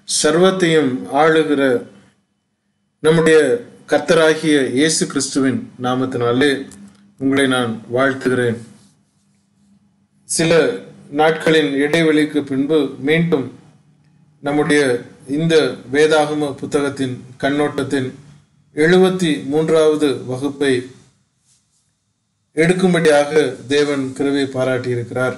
சர்வத்தையும் ஆளுகிற நம்முடைய கர்த்தராகிய இயேசு கிறிஸ்துவின் நாமத்தினாலே உங்களை நான் வாழ்த்துகிறேன் சில நாட்களின் இடைவெளிக்கு பின்பு மீண்டும் நம்முடைய இந்த வேதாகம புத்தகத்தின் கண்ணோட்டத்தின் எழுபத்தி மூன்றாவது வகுப்பை எடுக்கும்படியாக தேவன் கிருவை பாராட்டியிருக்கிறார்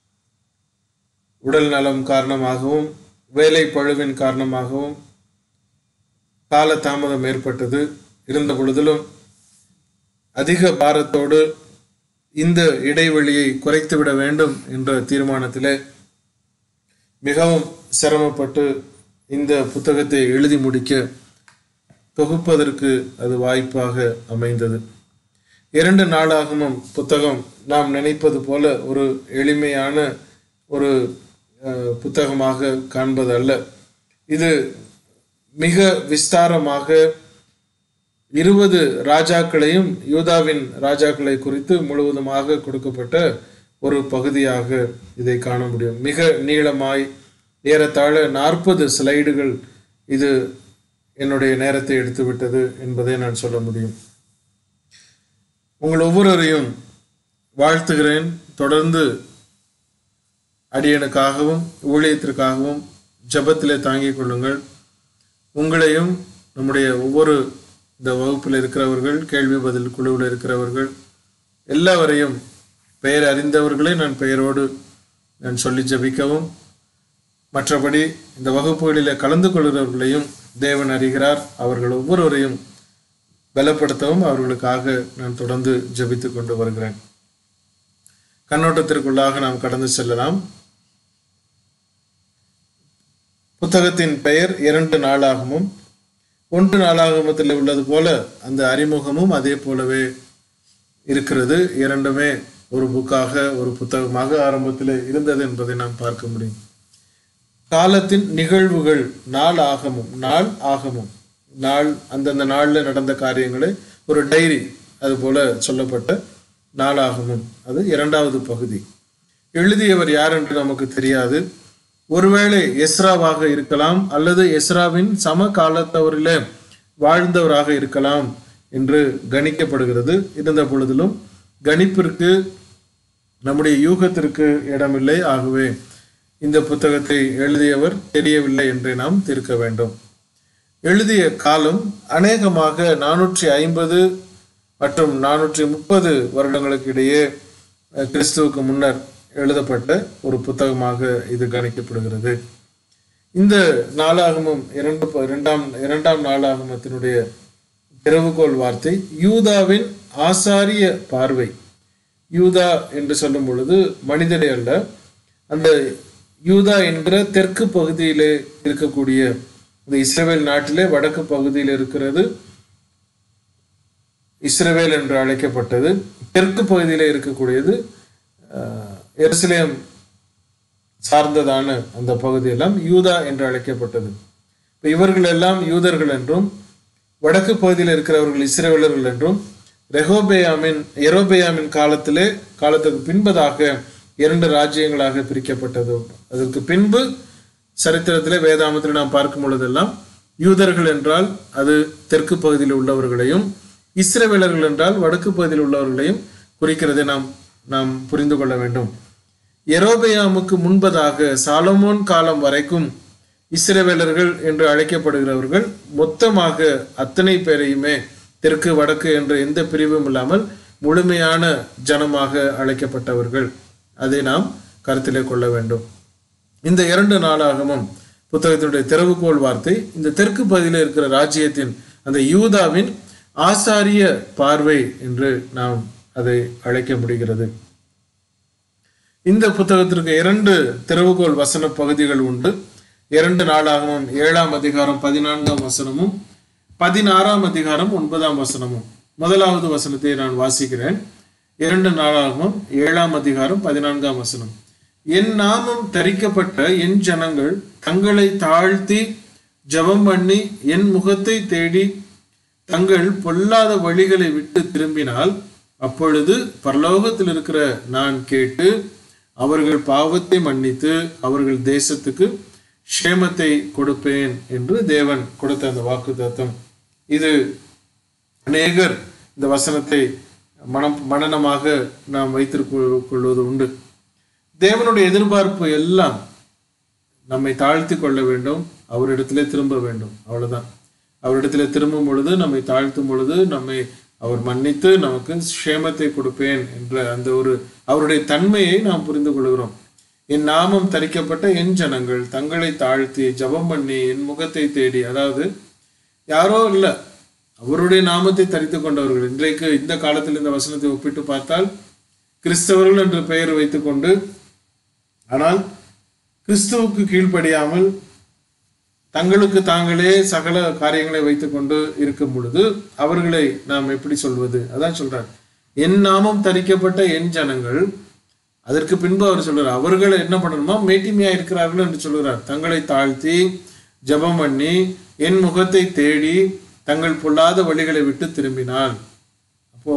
உடல் நலம் காரணமாகவும் வேலை பழுவின் காரணமாகவும் கால தாமதம் ஏற்பட்டது இருந்த பொழுதிலும் அதிக பாரத்தோடு இந்த இடைவெளியை குறைத்துவிட வேண்டும் என்ற தீர்மானத்திலே மிகவும் சிரமப்பட்டு இந்த புத்தகத்தை எழுதி முடிக்க தொகுப்பதற்கு அது வாய்ப்பாக அமைந்தது இரண்டு நாளாகமும் புத்தகம் நாம் நினைப்பது போல ஒரு எளிமையான ஒரு அஹ், புத்தகமாக காண்பது அல்ல இது மிக விஸ்தாரமாக இருபது ராஜாக்களையும் யூதாவின் ராஜாக்களை குறித்து முழுவதுமாக கொடுக்கப்பட்ட ஒரு பகுதியாக இதை காண முடியும் மிக நீளமாய் ஏறத்தாழ நாற்பது ஸ்லைடுகள் இது என்னுடைய நேரத்தை எடுத்துவிட்டது என்பதை நான் சொல்ல முடியும் உங்கள் ஒவ்வொருவரையும் வாழ்த்துகிறேன் தொடர்ந்து அடியனுக்காகவும் ஊழியத்திற்காகவும் ஜெபத்திலே தாங்கிக் கொள்ளுங்கள் உங்களையும் நம்முடைய ஒவ்வொரு இந்த வகுப்பில் இருக்கிறவர்கள் கேள்வி பதில் குழுவில் இருக்கிறவர்கள் எல்லாவரையும் பெயர் அறிந்தவர்களை நான் பெயரோடு நான் சொல்லி ஜெபிக்கவும் மற்றபடி இந்த வகுப்புகளில் கலந்து கொள்கிறவர்களையும் தேவன் அறிகிறார் அவர்கள் ஒவ்வொருவரையும் பலப்படுத்தவும் அவர்களுக்காக நான் தொடர்ந்து ஜெபித்து கொண்டு வருகிறேன் கண்ணோட்டத்திற்குள்ளாக நாம் கடந்து செல்லலாம் புத்தகத்தின் பெயர் இரண்டு நாளாகமும் ஒன்று நாளாகமத்தில் உள்ளது போல அந்த அறிமுகமும் அதே போலவே இருக்கிறது இரண்டுமே ஒரு புக்காக ஒரு புத்தகமாக ஆரம்பத்தில் இருந்தது என்பதை நாம் பார்க்க முடியும் காலத்தின் நிகழ்வுகள் நாள் ஆகமும் நாள் ஆகமும் நாள் அந்தந்த நாளில் நடந்த காரியங்களை ஒரு டைரி அது போல சொல்லப்பட்ட நாளாகமும் அது இரண்டாவது பகுதி எழுதியவர் யார் என்று நமக்கு தெரியாது ஒருவேளை எஸ்ராவாக இருக்கலாம் அல்லது எஸ்ராவின் சம காலத்தவரில் வாழ்ந்தவராக இருக்கலாம் என்று கணிக்கப்படுகிறது இருந்த பொழுதிலும் கணிப்பிற்கு நம்முடைய யூகத்திற்கு இடமில்லை ஆகவே இந்த புத்தகத்தை எழுதியவர் தெரியவில்லை என்றே நாம் தீர்க்க வேண்டும் எழுதிய காலம் அநேகமாக நானூற்றி ஐம்பது மற்றும் நானூற்றி முப்பது வருடங்களுக்கு இடையே அஹ், கிறிஸ்துவுக்கு முன்னர் எழுதப்பட்ட ஒரு புத்தகமாக இது கணிக்கப்படுகிறது இந்த நாளாகமும் இரண்டு ப- இரண்டாம் இரண்டாம் நாளாகமத்தினுடைய திறவுகோல் வார்த்தை யூதாவின் ஆசாரிய பார்வை யூதா என்று சொல்லும் பொழுது மனிதனே அல்ல அந்த யூதா என்கிற தெற்கு பகுதியிலே இருக்கக்கூடிய இந்த இஸ்ரவேல் நாட்டிலே வடக்கு பகுதியில் இருக்கிறது இஸ்ரவேல் என்று அழைக்கப்பட்டது தெற்கு பகுதியிலே இருக்கக்கூடியது அஹ், எருசலேம் சார்ந்ததான அந்த பகுதியெல்லாம் யூதா என்று அழைக்கப்பட்டது இப்ப இவர்கள் எல்லாம் யூதர்கள் என்றும் வடக்கு பகுதியில் இருக்கிறவர்கள் இஸ்ரேலர்கள் என்றும் ரெகோபேயாமின் எரோபேயாமின் காலத்திலே காலத்துக்கு பின்பதாக இரண்டு ராஜ்யங்களாக பிரிக்கப்பட்டது அதற்கு பின்பு சரித்திரத்திலே வேதாமத்தில் நாம் பார்க்கும் பொழுதெல்லாம் யூதர்கள் என்றால் அது தெற்கு பகுதியில் உள்ளவர்களையும் இஸ்ரவேலர்கள் என்றால் வடக்கு பகுதியில் உள்ளவர்களையும் குறிக்கிறதை நாம் நாம் புரிந்து கொள்ள வேண்டும் எரோபெயாமுக்கு முன்பதாக சாலமோன் காலம் வரைக்கும் இஸ்ரவேலர்கள் என்று அழைக்கப்படுகிறவர்கள் மொத்தமாக அத்தனை பேரையுமே தெற்கு வடக்கு என்ற எந்த பிரிவும் இல்லாமல் முழுமையான ஜனமாக அழைக்கப்பட்டவர்கள் அதை நாம் கருத்திலே கொள்ள வேண்டும் இந்த இரண்டு நாளாகமும் புத்தகத்தினுடைய திறவுகோல் வார்த்தை இந்த தெற்கு பகுதியில் இருக்கிற ராஜ்யத்தின் அந்த யூதாவின் ஆசாரிய பார்வை என்று நாம் அதை அழைக்க முடிகிறது இந்த புத்தகத்திற்கு இரண்டு திறவுகோல் வசன பகுதிகள் உண்டு இரண்டு நாளாகவும் ஏழாம் அதிகாரம் பதினான்காம் வசனமும் பதினாறாம் அதிகாரம் ஒன்பதாம் வசனமும் முதலாவது வசனத்தை நான் வாசிக்கிறேன் இரண்டு நாளாகவும் ஏழாம் அதிகாரம் பதினான்காம் வசனம் என் நாமம் தரிக்கப்பட்ட என் ஜனங்கள் தங்களை தாழ்த்தி ஜெபம் பண்ணி என் முகத்தை தேடி தங்கள் பொல்லாத வழிகளை விட்டு திரும்பினால் அப்பொழுது பரலோகத்தில் இருக்கிற நான் கேட்டு அவர்கள் பாவத்தை மன்னித்து அவர்கள் தேசத்துக்கு க்ஷேமத்தை கொடுப்பேன் என்று தேவன் கொடுத்த அந்த வாக்குத்தத்தம் இது அநேகர் இந்த வசனத்தை மனம் மனனமாக நாம் வைத்திருக்க கொள்வது உண்டு தேவனுடைய எதிர்பார்ப்பு எல்லாம் நம்மை தாழ்த்தி கொள்ள வேண்டும் அவரிடத்திலே திரும்ப வேண்டும் அவ்வளவுதான் அவரிடத்திலே திரும்பும் பொழுது நம்மை தாழ்த்தும் பொழுது நம்மை அவர் மன்னித்து நமக்கு க்ஷேமத்தை கொடுப்பேன் என்ற அந்த ஒரு அவருடைய தன்மையை நாம் புரிந்து கொள்கிறோம் என் நாமம் தரிக்கப்பட்ட என் ஜனங்கள் தங்களை தாழ்த்தி ஜெபம் பண்ணி என் முகத்தை தேடி அதாவது யாரோ இல்லை அவருடைய நாமத்தை தரித்து கொண்டவர்கள் இன்றைக்கு இந்த காலத்தில் இந்த வசனத்தை ஒப்பிட்டு பார்த்தால் கிறிஸ்தவர்கள் என்று பெயர் வைத்துக்கொண்டு ஆனால் கிறிஸ்துவுக்கு கீழ்ப்படியாமல் தங்களுக்கு தாங்களே சகல காரியங்களை வைத்துக்கொண்டு இருக்கும் பொழுது அவர்களை நாம் எப்படி சொல்வது அதான் சொல்றார் என் நாமம் தரிக்கப்பட்ட என் ஜனங்கள் அதற்கு பின்பு அவர் சொல்றார் அவர்கள் என்ன பண்ணணுமா மேட்டிமையா இருக்கிறார்கள் என்று சொல்கிறார் தங்களை தாழ்த்தி ஜெபம் பண்ணி என் முகத்தை தேடி தங்கள் பொல்லாத வழிகளை விட்டு திரும்பினால் அப்போ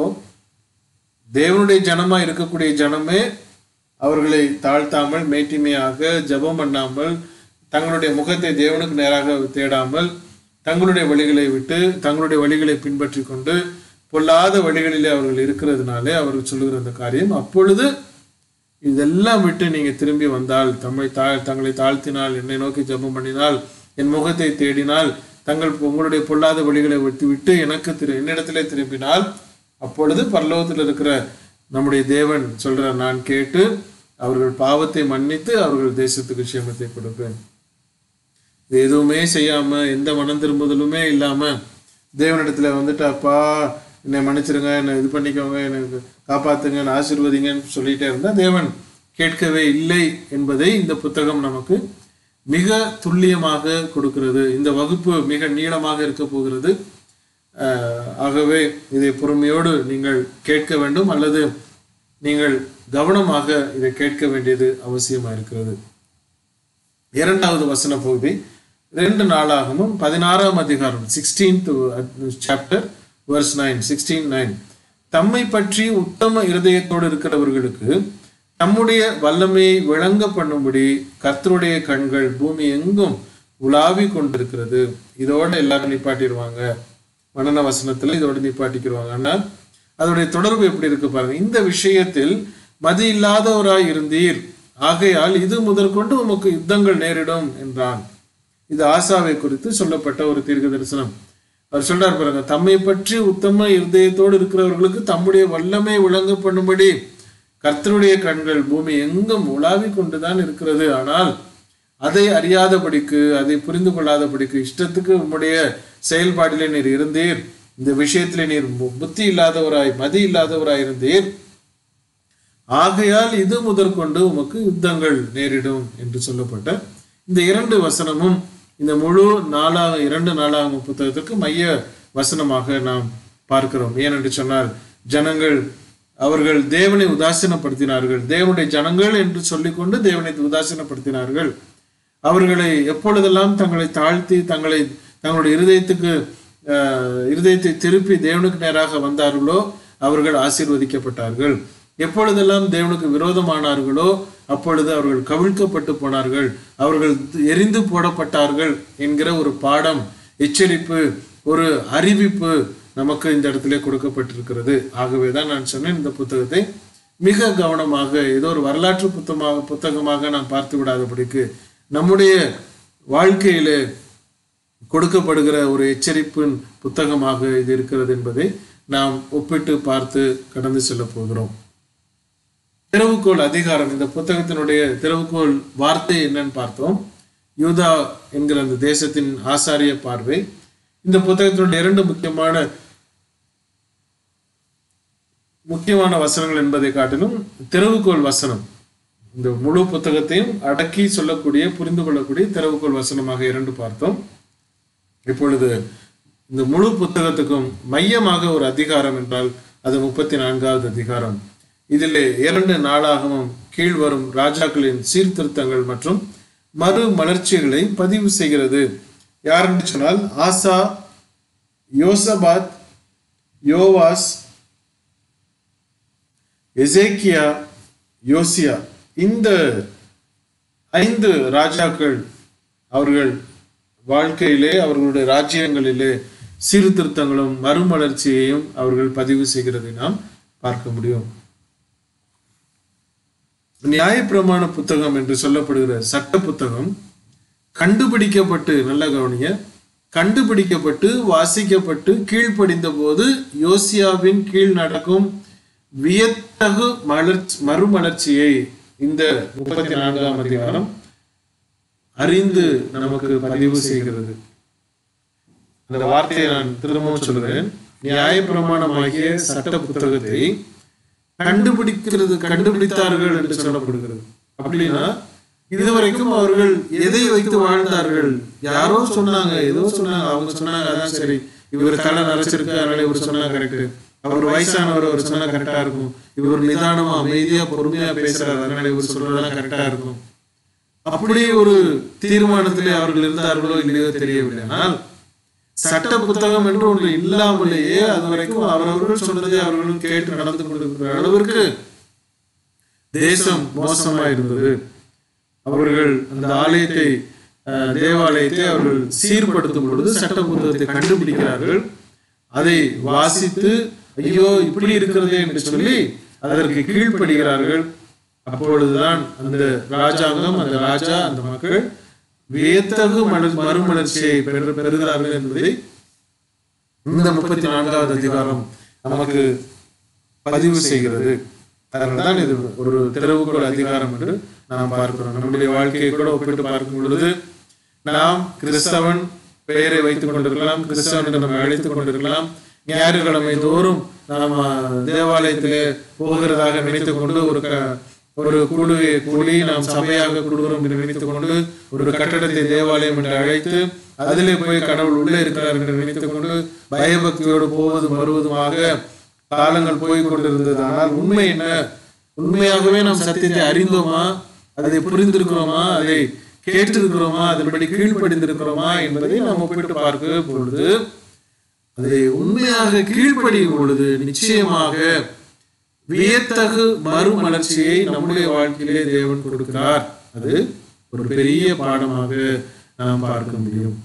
தேவனுடைய ஜனமா இருக்கக்கூடிய ஜனமே அவர்களை தாழ்த்தாமல் மேட்டிமையாக ஜெபம் பண்ணாமல் தங்களுடைய முகத்தை தேவனுக்கு நேராக தேடாமல் தங்களுடைய வழிகளை விட்டு தங்களுடைய வழிகளை பின்பற்றி கொண்டு பொல்லாத வழிகளிலே அவர்கள் இருக்கிறதுனாலே அவர்கள் சொல்லுகிற அந்த காரியம் அப்பொழுது இதெல்லாம் விட்டு நீங்க திரும்பி வந்தால் தம்மை தா தங்களை தாழ்த்தினால் என்னை நோக்கி ஜெபம் பண்ணினால் என் முகத்தை தேடினால் தங்கள் உங்களுடைய பொல்லாத வழிகளை விட்டு விட்டு எனக்கு திரு என்னிடத்திலே திரும்பினால் அப்பொழுது பரலோகத்தில் இருக்கிற நம்முடைய தேவன் சொல்ற நான் கேட்டு அவர்கள் பாவத்தை மன்னித்து அவர்கள் தேசத்துக்கு க்ஷேமத்தை கொடுப்பேன் இது எதுவுமே செய்யாம எந்த மனம் திரும்புதலுமே இல்லாம தேவனிடத்துல வந்துட்டு அப்பா என்னை மன்னிச்சிருங்க என்னை இது பண்ணிக்கோங்க எனக்கு காப்பாத்துங்க என்னை ஆசீர்வதிங்கன்னு சொல்லிட்டே இருந்தா தேவன் கேட்கவே இல்லை என்பதை இந்த புத்தகம் நமக்கு மிக துல்லியமாக கொடுக்கிறது இந்த வகுப்பு மிக நீளமாக இருக்க போகிறது அஹ், ஆகவே இதை பொறுமையோடு நீங்கள் கேட்க வேண்டும் அல்லது நீங்கள் கவனமாக இதை கேட்க வேண்டியது அவசியமா இருக்கிறது இரண்டாவது வசன பகுதி ரெண்டு நாளாகவும் பதினாறாம் அதிகாரம் sixteenth chapter verse nine sixteen nine தம்மை பற்றி உத்தம இருதயத்தோடு இருக்கிறவர்களுக்கு தம்முடைய வல்லமையை விளங்க பண்ணும்படி கர்த்தருடைய கண்கள் பூமி எங்கும் உலாவி கொண்டிருக்கிறது இதோட எல்லாரும் நிப்பாட்டிடுவாங்க மனன வசனத்துல இதோட நிப்பாட்டிக்கிடுவாங்க ஆனா அதோடைய தொடர்பு எப்படி இருக்கு பாருங்க இந்த விஷயத்தில் மதி இல்லாதவராய் இருந்தீர் ஆகையால் இது முதற்கொண்டு உமக்கு யுத்தங்கள் நேரிடும் என்றான் இது ஆசாவை குறித்து சொல்லப்பட்ட ஒரு தீர்க்க தரிசனம் அவர் சொல்றார் பாருங்க தம்மை பற்றி உத்தம இருதயத்தோடு இருக்கிறவர்களுக்கு தம்முடைய வல்லமை விளங்க பண்ணும்படி கர்த்தருடைய கண்கள் பூமி எங்கும் உலாவிக் கொண்டுதான் இருக்கிறது ஆனால் அதை அறியாதபடிக்கு அதை புரிந்து கொள்ளாதபடிக்கு இஷ்டத்துக்கு உம்முடைய செயல்பாட்டிலே நீர் இருந்தீர் இந்த விஷயத்திலே நீர் பு- புத்தி இல்லாதவராய் மதி இல்லாதவராய் இருந்தீர் ஆகையால் இது முதற்கொண்டு உமக்கு யுத்தங்கள் நேரிடும் என்று சொல்லப்பட்ட இந்த இரண்டு வசனமும் இந்த முழு நாளாக இரண்டு நாளாக புத்தகத்திற்கு மைய வசனமாக நாம் பார்க்கிறோம் ஏனென்று சொன்னால் ஜனங்கள் அவர்கள் தேவனை உதாசீனப்படுத்தினார்கள் தேவனுடைய ஜனங்கள் என்று சொல்லிக்கொண்டு தேவனை உதாசீனப்படுத்தினார்கள் அவர்களை எப்பொழுதெல்லாம் தங்களை தாழ்த்தி தங்களை தங்களுடைய இருதயத்துக்கு அஹ், இருதயத்தை திருப்பி தேவனுக்கு நேராக வந்தார்களோ அவர்கள் ஆசீர்வதிக்கப்பட்டார்கள் எப்பொழுதெல்லாம் தேவனுக்கு விரோதமானார்களோ அப்பொழுது அவர்கள் கவிழ்க்கப்பட்டு போனார்கள் அவர்கள் எரிந்து போடப்பட்டார்கள் என்கிற ஒரு பாடம் எச்சரிப்பு ஒரு அறிவிப்பு நமக்கு இந்த இடத்திலே கொடுக்கப்பட்டிருக்கிறது ஆகவே தான் நான் சொன்னேன் இந்த புத்தகத்தை மிக கவனமாக ஏதோ ஒரு வரலாற்று புத்தகமாக புத்தகமாக நாம் பார்த்து விடாதபடிக்கு நம்முடைய வாழ்க்கையிலே கொடுக்கப்படுகிற ஒரு எச்சரிப்பின் புத்தகமாக இது இருக்கிறது என்பதை நாம் ஒப்பிட்டு பார்த்து கடந்து செல்ல போகிறோம் திறவுகோல் அதிகாரம் இந்த புத்தகத்தினுடைய திறவுகோல் வார்த்தை என்னன்னு பார்த்தோம் யூதா என்கிற அந்த தேசத்தின் ஆசாரிய பார்வை இந்த புத்தகத்தினுடைய இரண்டு முக்கியமான முக்கியமான வசனங்கள் என்பதை காட்டிலும் திறவுகோல் வசனம் இந்த முழு புத்தகத்தையும் அடக்கி சொல்லக்கூடிய புரிந்து கொள்ளக்கூடிய திறவுகோல் வசனமாக இரண்டு பார்த்தோம் இப்பொழுது இந்த முழு புத்தகத்துக்கும் மையமாக ஒரு அதிகாரம் என்றால் அது முப்பத்தி நான்காவது அதிகாரம் இதிலே இரண்டு நாளாகவும் கீழ்வரும் ராஜாக்களின் சீர்திருத்தங்கள் மற்றும் மறு மலர்ச்சிகளை பதிவு செய்கிறது யார் என்று சொன்னால் ஆசா யோசபாத் யோவாஸ் எசேக்கியா யோசியா இந்த ஐந்து ராஜாக்கள் அவர்கள் வாழ்க்கையிலே அவர்களுடைய ராஜ்யங்களிலே சீர்திருத்தங்களும் மறுமலர்ச்சியையும் அவர்கள் பதிவு செய்கிறதை நாம் பார்க்க முடியும் நியாயப்பிரமாண புத்தகம் என்று சொல்லப்படுகிற சட்ட புத்தகம் கண்டுபிடிக்கப்பட்டு நல்ல கவனிய கண்டுபிடிக்கப்பட்டு வாசிக்கப்பட்டு கீழ்ப்படிந்த போது யோசியாவின் கீழ் நடக்கும் வியத்தகு மலர்ச்சி மறுமலர்ச்சியை இந்த முப்பத்தி நான்காம் அதிகாரம் அறிந்து நமக்கு பதிவு செய்கிறது அந்த வார்த்தையை நான் திரும்பவும் சொல்கிறேன் நியாயப்பிரமாணமாகிய சட்ட புத்தகத்தை கண்டுபிடிக்கிறது கண்டுபிடித்தார்கள் என்று சொல்லப்படுகிறது அப்படின்னா இதுவரைக்கும் அவர்கள் எதை வைத்து வாழ்ந்தார்கள் யாரோ சொன்னாங்க ஏதோ சொன்னாங்க அவங்க சொன்னாங்க அதான் சரி இவர் தலை நரைச்சிருக்கு அதனால இவர் சொன்னா கரெக்ட் அவர் வயசானவர் அவர் சொன்னா கரெக்டா இருக்கும் இவர் நிதானமா அமைதியா பொறுமையா பேசுறாரு அதனால இவர் சொல்றதெல்லாம் கரெக்டா இருக்கும் அப்படியே ஒரு தீர்மானத்திலே அவர்கள் இருந்தார்களோ இல்லையோ தெரியவில்லை ஆனால் சட்ட புத்தகம் என்று ஒன்று இல்லாமலேயே அது வரைக்கும் அவரவர்கள் சொன்னதை அவர்களும் கேட்டு நடந்து கொண்டிருக்கிற அளவிற்கு தேசம் மோசமா இருந்தது அவர்கள் அந்த ஆலயத்தை அஹ், தேவாலயத்தை அவர்கள் சீர்படுத்தும் பொழுது சட்ட புத்தகத்தை கண்டுபிடிக்கிறார்கள் அதை வாசித்து ஐயோ இப்படி இருக்கிறதே என்று சொல்லி அதற்கு கீழ்ப்படுகிறார்கள் அப்பொழுதுதான் அந்த ராஜாங்கம் அந்த ராஜா அந்த மக்கள் வியத்தகு மலர் மறுமலர்ச்சியை பெறு பெறுகிறார்கள் என்பதை இந்த முப்பத்தி நான்காவது அதிகாரம் நமக்கு பதிவு செய்கிறது அதனால்தான் இது ஒரு திறவுகோள் அதிகாரம் என்று நாம் பார்க்கிறோம் நம்முடைய வாழ்க்கையை கூட ஒப்பிட்டு பார்க்கும் பொழுது நாம் கிறிஸ்தவன் பெயரை வைத்துக் கொண்டிருக்கலாம் கிறிஸ்தவன் என்று நம்ம அழைத்துக் கொண்டிருக்கலாம் ஞாயிற்றுக்கிழமை தோறும் நாம் தேவாலயத்திலே போகிறதாக நினைத்துக் கொண்டு ஒரு க ஒரு குழுவை கூடி நாம் சபையாக கூடுகிறோம் என்று நினைத்துக் கொண்டு ஒரு கட்டடத்தை தேவாலயம் என்று அழைத்து அதிலே போய் கடவுள் உள்ளே இருக்கிறார் என்று நினைத்துக் கொண்டு பயபக்தியோடு போவதும் வருவதுமாக காலங்கள் போய் கொண்டிருந்தது ஆனால் உண்மை என்ன உண்மையாகவே நாம் சத்தியத்தை அறிந்தோமா அதை புரிந்திருக்கிறோமா அதை கேட்டிருக்கிறோமா அதன்படி கீழ்ப்படிந்திருக்கிறோமா என்பதை நாம் ஒப்பிட்டு பார்க்க பொழுது அதை உண்மையாக கீழ்ப்படியும் பொழுது நிச்சயமாக வியத்தகு மறுமலர்ச்சியை நம்முடைய வாழ்க்கையிலே தேவன் கொடுக்கிறார் அது ஒரு பெரிய பாடமாக நாம் பார்க்க முடியும்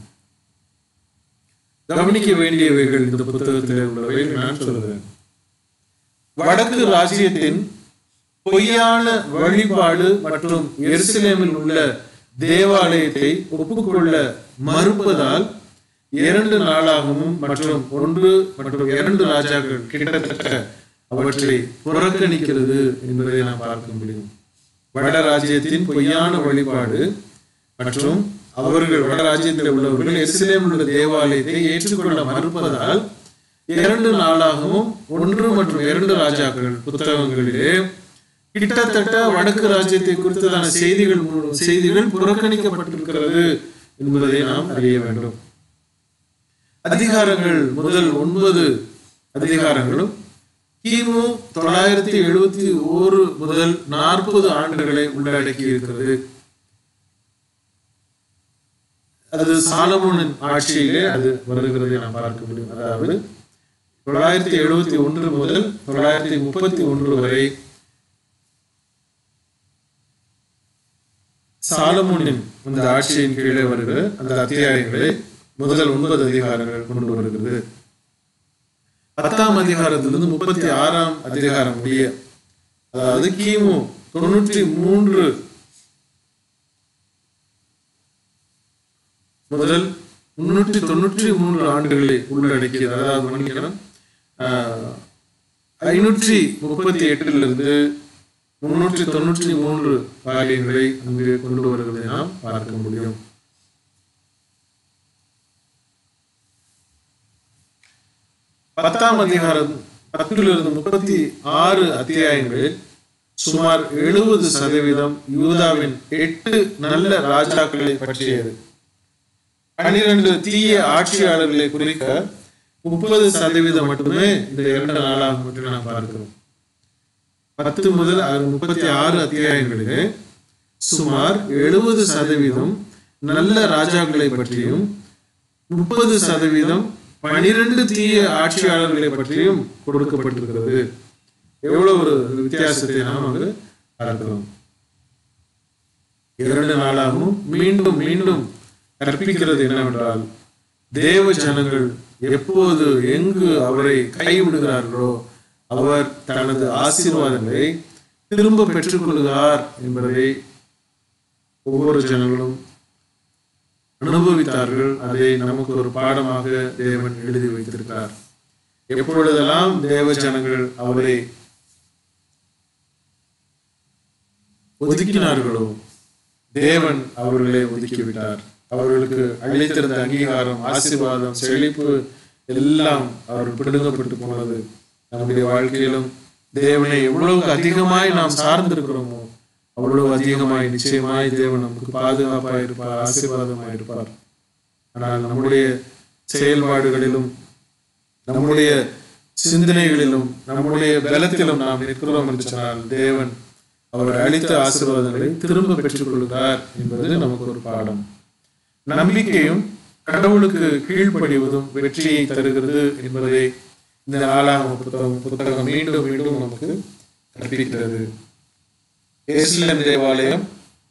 கவனிக்க வேண்டியவைகள் இந்த புத்தகத்தில் உள்ளவை நான் சொல்கிறேன் வடக்கு ராஜ்யத்தின் பொய்யான வழிபாடு மற்றும் எருசலேமில் உள்ள தேவாலயத்தை ஒப்புக்கொள்ள மறுப்பதால் இரண்டு நாளாகவும் மற்றும் ஒன்று மற்றும் இரண்டு ராஜாக்கள் கிட்டத்தட்ட அவற்றை புறக்கணிக்கிறது என்பதை நாம் பார்க்க முடியும் வட ராஜ்யத்தின் பொய்யான வழிபாடு மற்றும் அவர்கள் வட ராஜ்யத்தில் உள்ளவர்கள் எருசலேமில் உள்ள தேவாலயத்தை ஏற்றுக்கொள்ள மறுப்பதால் இரண்டு நாளாகவும் ஒன்று மற்றும் இரண்டு ராஜாக்கள் புத்தகங்களிலே கிட்டத்தட்ட வடக்கு ராஜ்யத்தை குறித்ததான செய்திகள் மூலம் செய்திகள் புறக்கணிக்கப்பட்டிருக்கிறது என்பதை நாம் அறிய வேண்டும் அதிகாரங்கள் முதல் ஒன்பது அதிகாரங்களும் கிமு தொள்ளாயிரத்தி எழுபத்தி ஓரு முதல் நாற்பது ஆண்டுகளை உள்ளடக்கி இருக்கிறது அது சாலமோனின் ஆட்சியிலே அது வருகிறதை நாம் பார்க்க முடியும் அதாவது தொள்ளாயிரத்தி எழுபத்தி ஒன்று முதல் தொள்ளாயிரத்தி முப்பத்தி ஒன்று வரை சாலமோனின் அந்த ஆட்சியின் கீழே வருகிற அந்த அத்தியாயங்களை முதல் ஒன்பது அதிகாரங்கள் கொண்டு வருகிறது பத்தாம் அதிகாரத்திலிருந்து முப்பத்தி ஆறாம் அதிகாரம் முடிய அதாவது கிமு தொண்ணூற்றி மூன்று முதல் முன்னூற்றி தொண்ணூற்றி மூன்று ஆண்டுகளை உள்ளடக்கியது அதாவது மன்னிக்கணும் ஆஹ், ஐநூற்றி முப்பத்தி எட்டிலிருந்து முன்னூற்றி தொண்ணூற்றி மூன்று காரியங்களை அங்கு கொண்டு வருவதை நாம் பார்க்க முடியும் பத்தாம் அதிகாரம் பத்திலிருந்து முப்பத்தி ஆறு அத்தியாயங்களில் சுமார் எழுபது சதவீதம் யூதாவின் எட்டு நல்ல ராஜாக்களை பற்றியது பனிரெண்டு தீய ஆட்சியாளர்களை குறிக்க முப்பது சதவீதம் மட்டுமே இந்த இரண்டு நாளாகும் என்று நாம் பார்க்கிறோம் பத்து முதல் முப்பத்தி ஆறு அத்தியாயங்களிலே சுமார் எழுபது சதவீதம் நல்ல ராஜாக்களை பற்றியும் முப்பது சதவீதம் பனிரெண்டு தீய ஆட்சியாளர்களை பற்றியும் கொடுக்கப்பட்டிருக்கிறது எவ்வளவு ஒரு வித்தியாசத்தை நாம் அங்கு பார்க்கிறோம் இரண்டு நாளாகவும் மீண்டும் மீண்டும் கற்பிக்கிறது என்னவென்றால் தேவ ஜனங்கள் எப்போது எங்கு அவரை கைவிடுகிறார்களோ அவர் தனது ஆசீர்வாதங்களை திரும்ப பெற்றுக்கொள்கிறார் என்பதை ஒவ்வொரு ஜனங்களும் அனுபவித்தார்கள் அதை நமக்கு ஒரு பாடமாக தேவன் எழுதி வைத்திருக்கிறார் எப்பொழுதெல்லாம் தேவ ஜனங்கள் அவரை ஒதுக்கினார்களோ தேவன் அவர்களை ஒதுக்கிவிட்டார் அவர்களுக்கு அளித்திருந்த அங்கீகாரம் ஆசீர்வாதம் செழிப்பு எல்லாம் அவர்கள் பிடுங்கப்பட்டு போனது நம்முடைய வாழ்க்கையிலும் தேவனை எவ்வளவு அதிகமாய் நாம் சார்ந்திருக்கிறோமோ அவ்வளவு அதிகமாய் நிச்சயமாய் தேவன் நமக்கு பாதுகாப்பாய் இருப்பார் ஆசீர்வாதமாய் இருப்பார் ஆனால் நம்முடைய செயல்பாடுகளிலும் நம்முடைய சிந்தனைகளிலும் நம்முடைய பலத்திலும் நாம் நிற்கிறோம் என்று சொன்னால் தேவன் அவர் அளித்த ஆசீர்வாதங்களை திரும்ப பெற்றுக் கொள்கிறார் என்பது நமக்கு ஒரு பாடம் நம்பிக்கையும் கடவுளுக்கு கீழ்ப்படிவதும் வெற்றியை தருகிறது என்பதை இந்த நாலாம் புத்தகம் புத்தகம் மீண்டும் மீண்டும் நமக்கு கற்பிக்கிறது எருசலேம் தேவாலயம்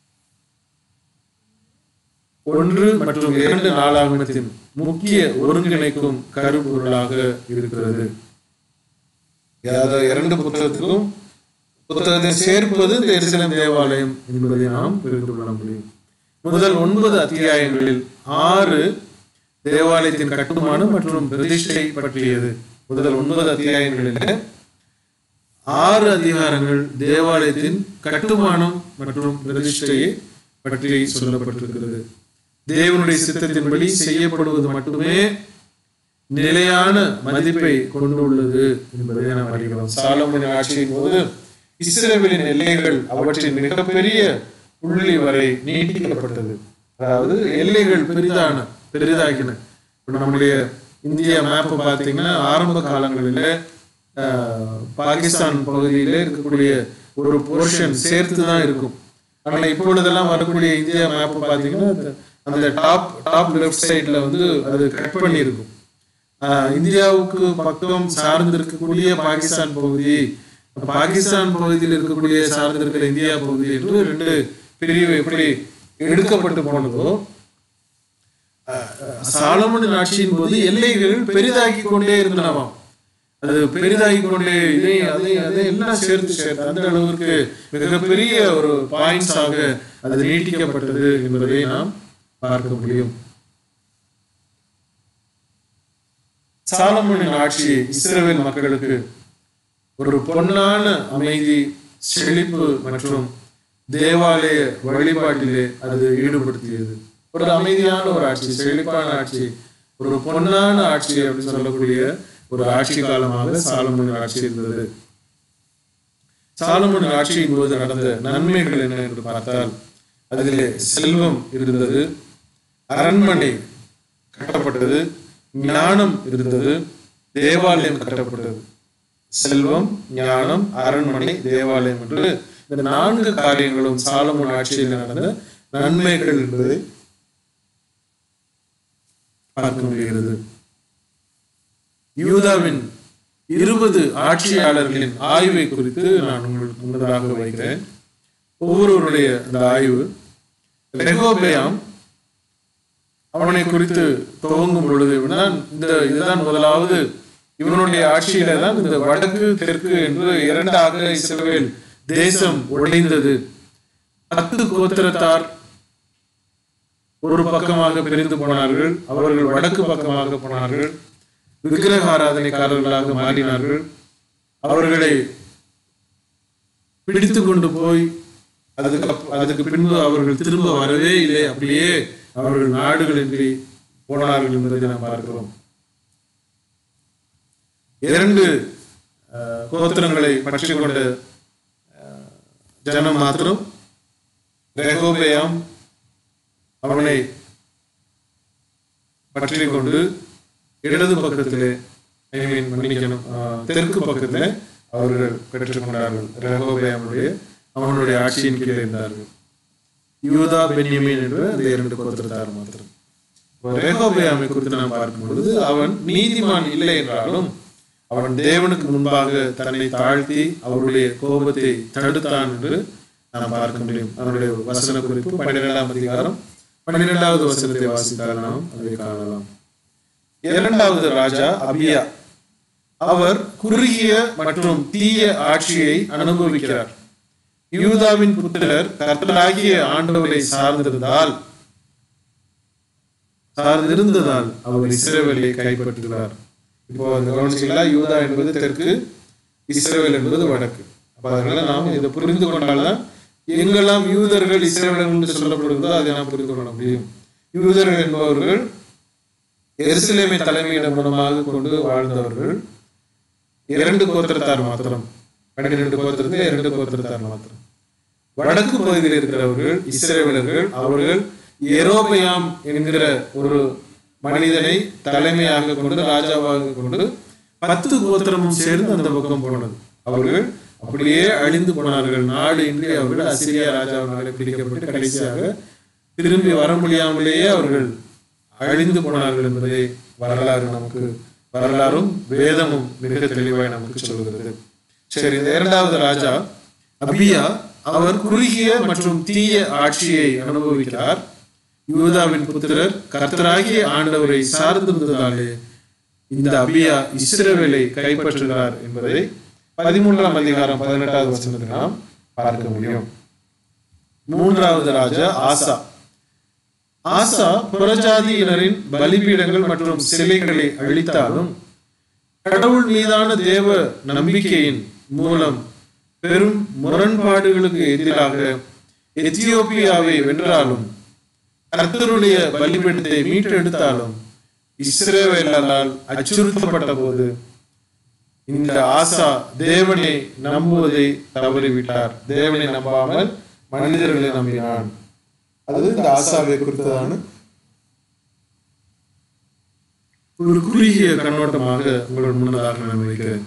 ஒன்று மற்றும் இரண்டு நாளாகமத்தின் முக்கிய ஒருங்கிணைக்கும் கருப்பொருளாக இருக்கிறது அதாவது இரண்டு புத்தகத்துக்கும் புத்தகத்தை சேர்ப்பது இந்த எருசலேம் தேவாலயம் என்பதை நாம் புரிந்து கொள்ள முடியும் முதல் ஒன்பது அத்தியாயங்களில் ஆறு தேவாலயத்தின் கட்டுமானம் மற்றும் பிரதிஷ்டை பற்றியது முதல் ஒன்பது அத்தியாயங்களில் ஆறு அதிகாரங்கள் தேவாலயத்தின் கட்டுமானம் மற்றும் பிரதிஷ்டையை பற்றி சொல்லப்பட்டிருக்கிறது தேவனுடைய சித்தத்தின்படி செய்யப்படுவது மட்டுமே நிலையான மதிப்பை கொண்டுள்ளது என்பதை நாம் அறிகிறோம் சாலமன் ஆட்சியின் போது இஸ்ரேலின் எல்லைகள் அவற்றின் மிகப்பெரிய புள்ளி வரை நீட்டிக்கப்பட்டது அதாவது எல்லைகள் பெரிதான பெரிதாகின இப்ப நம்முடைய இந்திய மேப் பார்த்தீங்கன்னா ஆரம்ப காலங்களில் பாகிஸ்தான் பகுதியில இருக்கக்கூடிய ஒரு போர்ஷன் சேர்த்து தான் இருக்கும் ஆனால் இப்பொழுதெல்லாம் வரக்கூடிய இந்தியா மேப் பார்த்தீங்கன்னா அந்த- அந்த டாப் டாப் லெஃப்ட் சைடில் வந்து அது கட் பண்ணி இருக்கும் ஆஹ் இந்தியாவுக்கு பக்கம் சார்ந்து இருக்கக்கூடிய பாகிஸ்தான் பகுதி பாகிஸ்தான் பகுதியில் இருக்கக்கூடிய சார்ந்து இருக்கிற இந்தியா பகுதி என்று ரெண்டு பிரிவு எப்படி எடுக்கப்பட்டு போனதோ ஆஹ் சாலமனின் ஆட்சியின் போது எல்லைகள் பெரிதாகி கொண்டே இருந்தனவாம் அது பெரிதாகி கொண்டே இதை அதை அதை எல்லாம் சேர்த்து சேர்த்து அந்த அளவிற்கு மிகப்பெரிய ஒரு பாயிண்ட்ஸாக அது நீட்டிக்கப்பட்டது என்பதை நாம் பார்க்க முடியும் சாலமனின் ஆட்சி இஸ்ரவேல் மக்களுக்கு ஒரு பொன்னான அமைதி செழிப்பு மற்றும் தேவாலய வழிபாட்டிலே அது ஈடுபடுத்தியது ஒரு அமைதியான ஒரு ஆட்சி செழிப்பான ஆட்சி ஒரு பொன்னான ஆட்சி அப்படின்னு சொல்லக்கூடிய ஒரு ஆட்சி காலமாக சாலமனின் ஆட்சி இருந்தது சாலமனின் ஆட்சியின் போது நடந்த நன்மைகள் என்ன என்று பார்த்தால் அதிலே செல்வம் இருந்தது அரண்மனை கட்டப்பட்டது ஞானம் இருந்தது தேவாலயம் கட்டப்பட்டது செல்வம் ஞானம் அரண்மனை தேவாலயம் என்று இந்த நான்கு காரியங்களும் சாலமன் ஆட்சியில் நடந்த நன்மைகள் என்பதை பார்க்க முடிகிறது யூதாவின் இருபது ஆட்சியாளர்களின் ஆய்வை குறித்து நான் உங்களுக்கு முன்னதாக வைக்கிறேன் ஒவ்வொருவருடைய அந்த ஆய்வு ரெகோபேயாம் அவனை குறித்து துவங்கும் பொழுது இவன்தான் இந்த இதுதான் முதலாவது இவனுடைய ஆட்சியில தான் இந்த வடக்கு தெற்கு என்று இரண்டாக இஸ்ரவேல் தேசம் உடைந்தது பத்து கோத்திரத்தார் ஒரு பக்கமாக பிரிந்து போனார்கள் அவர்கள் வடக்கு பக்கமாக போனார்கள் விக்கிரக ஆராதனைக்காரர்களாக மாறினார்கள் அவர்களை பிடித்து கொண்டு போய் அதுக்கு அப்- அதுக்கு பின்பு அவர்கள் திரும்ப வரவே இல்லை அப்படியே அவர்கள் நாடுகளின்றி போனார்கள் என்பதை நாம் பார்க்கிறோம் இரண்டு அஹ், கோத்திரங்களை பற்றி கொண்ட அஹ், ஜனம் மாத்திரம் ரெகோபேயாம் அவனை பற்றி கொண்டு இடது பக்கத்திலே ஐ மீன் மன்னிக்கணும் அஹ், தெற்கு பக்கத்திலே அவர்கள் பெற்றுக்கொண்டார்கள் ரெகோபேயாமுடைய அவனுடைய ஆட்சியின் கீழே இருந்தார்கள் யூதா பென்யமீன் என்ற அந்த இரண்டு கோத்திரத்தார் மாத்திரம் ரேகோபயாமை குறித்து நாம் பார்க்கும் பொழுது அவன் நீதிமான் இல்லை என்றாலும் அவன் தேவனுக்கு முன்பாக தன்னை தாழ்த்தி அவருடைய கோபத்தை தடுத்தான் என்று நாம் பார்க்க முடியும் அவனுடைய வசன குறிப்பு பன்னிரெண்டாம் அதிகாரம் பன்னிரெண்டாவது வசனத்தை வாசித்தால் நாம் அதை காணலாம் இரண்டாவது ராஜா அபியா அவர் குறுகிய மற்றும் தீய ஆட்சியை அனுபவிக்கிறார் யூதாவின் புத்திரர் கர்த்தராகிய ஆண்டவரை சார்ந்திருந்தால் சார்ந்திருந்ததால் அவர் இஸ்ரவேலை கைப்பற்றுகிறார் இப்போ அந்த கவனிச்சீங்களா யூதா என்பது தெற்கு இஸ்ரவேல் என்பது வடக்கு அப்ப அதனால நாம் இதை புரிந்து கொண்டால்தான் எங்கெல்லாம் யூதர்கள் இஸ்ரவேலர்கள் என்று சொல்லப்படுகிறதோ அதை நாம் புரிந்து கொள்ள முடியும் யூதர்கள் என்பவர்கள் எருசலேமை தலைமையிடமாக கொண்டு வாழ்ந்தவர்கள் இரண்டு கோத்திரத்தார் மாத்திரம் பன்னிரண்டு கோத்திரத்தில் இரண்டு கோத்திரத்தார் மாத்திரம் வடக்கு பகுதியில் இருக்கிறவர்கள் இஸ்ரேலர்கள் அவர்கள் எரோபயாம் என்கிற ஒரு மனிதனை தலைமையாக கொண்டு ராஜாவாக கொண்டு பத்து கோத்திரமும் சேர்ந்து அந்த பக்கம் போனது அவர்கள் அப்படியே அழிந்து போனார்கள் நாடு இன்றி அவர்கள் அசிரியா ராஜாவினாலே பிடிக்கப்பட்டு கடைசியாக திரும்பி வர முடியாமலேயே அவர்கள் அழிந்து போனார்கள் என்பதை வரலாறு நமக்கு வரலாறும் வேதமும் மிக தெளிவாய் நமக்கு சொல்கிறது சரி இந்த இரண்டாவது ராஜா அபியா அவர் குறுகிய மற்றும் தீய ஆட்சியை அனுபவிக்கிறார் யூதாவின் புத்திரர் கர்த்தராகிய ஆண்டவரை சார்ந்திருந்ததாலே இந்த அபியா இஸ்ரவேலை கைப்பற்றுகிறார் என்பதை பதிமூன்றாம் அதிகாரம் பதினெட்டாவது வசனத்தில் நாம் பார்க்க முடியும் மூன்றாவது ராஜா ஆசா ஆசா புறஜாதியினரின் பலிபீடங்கள் மற்றும் சிலைகளை அழித்தாலும் கடவுள் மீதான தேவ நம்பிக்கையின் மூலம் பெரும் முரண்பாடுகளுக்கு எதிராக எத்தியோப்பியாவை வென்றாலும் கர்த்தருடைய பலிபீடத்தை மீட்டெடுத்தாலும் இஸ்ரேவேலரால் அச்சுறுத்தப்பட்ட போது இந்த ஆசா தேவனை நம்புவதை தவறிவிட்டார் தேவனை நம்பாமல் மனிதர்களை நம்பினான் அது இந்த ஆசாவை குறித்ததான ஒரு குறுகிய கண்ணோட்டமாக உங்கள் முன்னதாக நான் வைக்கிறேன்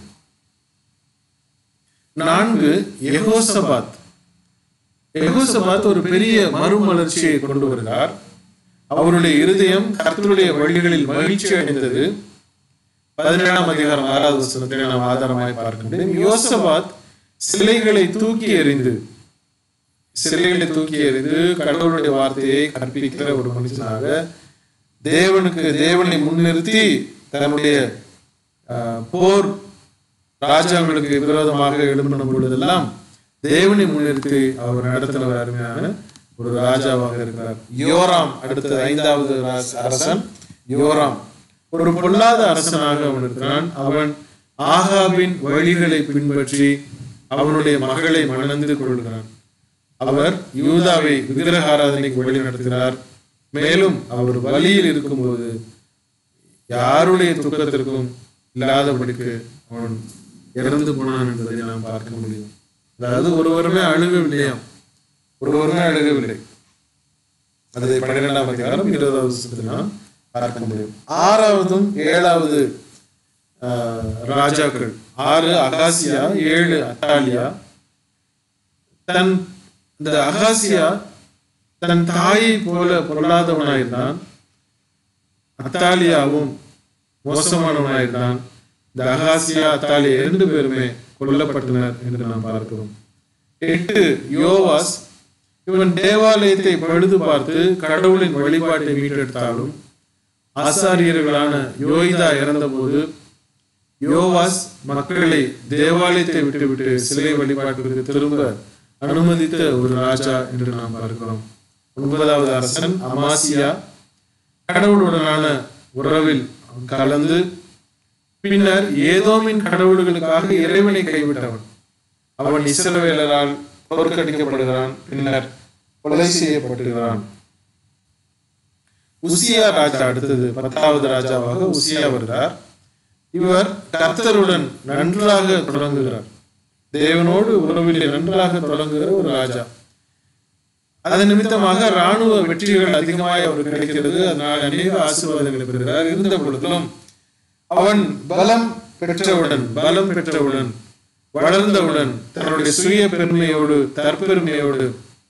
நான்கு எகோசபாத் எகோசபாத் ஒரு பெரிய மறுமலர்ச்சியை கொண்டு வருகிறார் அவருடைய இருதயம் கர்த்தருடைய வழிகளில் மகிழ்ச்சி அடைந்தது பதினேழாம் அதிகாரம் ஆறாவது வசனத்திலே நாம் ஆதாரமாய் பார்க்க முடியும் யோசபாத் சிலைகளை தூக்கி எறிந்து சிலைகளை தூக்கி எறிந்து கடவுளுடைய வார்த்தையை கற்பிக்கிற ஒரு மனுஷனாக தேவனுக்கு தேவனை முன்னிறுத்தி தன்னுடைய ஆஹ், போர் ராஜாங்களுக்கு விரோதமாக எழுப்பின பொழுதெல்லாம் தேவனை முன்னிறுத்தி அவர் நடத்தின ஒரு அருமையான ஒரு ராஜாவாக இருக்கிறார் யோராம் அடுத்தது ஐந்தாவது ராஸ்- அரசன் யோராம் ஒரு பொல்லாத அரசனாக அவன் இருக்கிறான் அவன் ஆகாபின் வழிகளை பின்பற்றி அவனுடைய மகளை மணந்து கொள்கிறான் அவர் யூதாவை விக்கிரக ஆராதனைக்கு வழி நடத்துகிறார் மேலும் அவர் வழியில் இருக்கும்போது யாருடைய துக்கத்திற்கும் இல்லாதபடிக்கு அவன் இறந்து போனான் என்பதை நாம் பார்க்க முடியும் அதாவது ஒருவருமே அழுகவில்லையாம் ஒருவருமே அழுகவில்லை அதை பன்னிரெண்டாம் அதிகாரம் இருபதாவது வருஷத்தில் நாம் பார்க்க முடியும் ஆறாவதும் ஏழாவது ஆஹ், ராஜாக்கள் ஆறு அகாசியா ஏழு அத்தாலியா தன் இந்த அகாசியா தன் தாயை போல பொருளாதவனாயிருந்தான் அத்தாலியாவும் மோசமானவனாயிருந்தான் இந்த அகாசியா அத்தாலியா இரண்டு பேருமே கொல்லப்பட்டனர் என்று நாம் பார்க்கிறோம் எட்டு யோவாஸ் இவன் தேவாலயத்தை பழுது பார்த்து கடவுளின் வழிபாட்டை மீட்டெடுத்தாலும் ஆசாரியர்களான யோய்தா இறந்தபோது யோவாஸ் மக்களை தேவாலயத்தை விட்டுவிட்டு சிலை வழிபாட்டுக்கு திரும்ப அனுமதித்த ஒரு ராஜா என்று நாம் பார்க்கிறோம் ஒன்பதாவது அரசன் அமாசியா கடவுளுடனான உறவில் கலந்து பின்னர் ஏதோமின் கடவுள்களுக்காக இறைவனை கைவிட்டவன் அவன் இஸ்ரவேலரால் தோற்கடிக்கப்படுகிறான் பின்னர் கொலை செய்யப்படுகிறான் உசியா ராஜா அடுத்தது பத்தாவது ராஜாவாக உசியா வருகிறார் இவர் கர்த்தருடன் நன்றாக தொடங்குகிறார் தேவனோடு உறவிலே நன்றாக தொடங்குகிற ஒரு ராஜா அதன் நிமித்தமாக ராணுவ வெற்றிகள் அதிகமாய் அவருக்கு கிடைக்கிறது அதனால் அநேக ஆசீர்வாதங்களை பெறுகிறார் இருந்த பொழுதிலும் அவன் பலம் பெற்றவுடன் பலம் பெற்றவுடன் வளர்ந்தவுடன் தன்னுடைய சுய பெருமையோடு தற்பெருமையோடு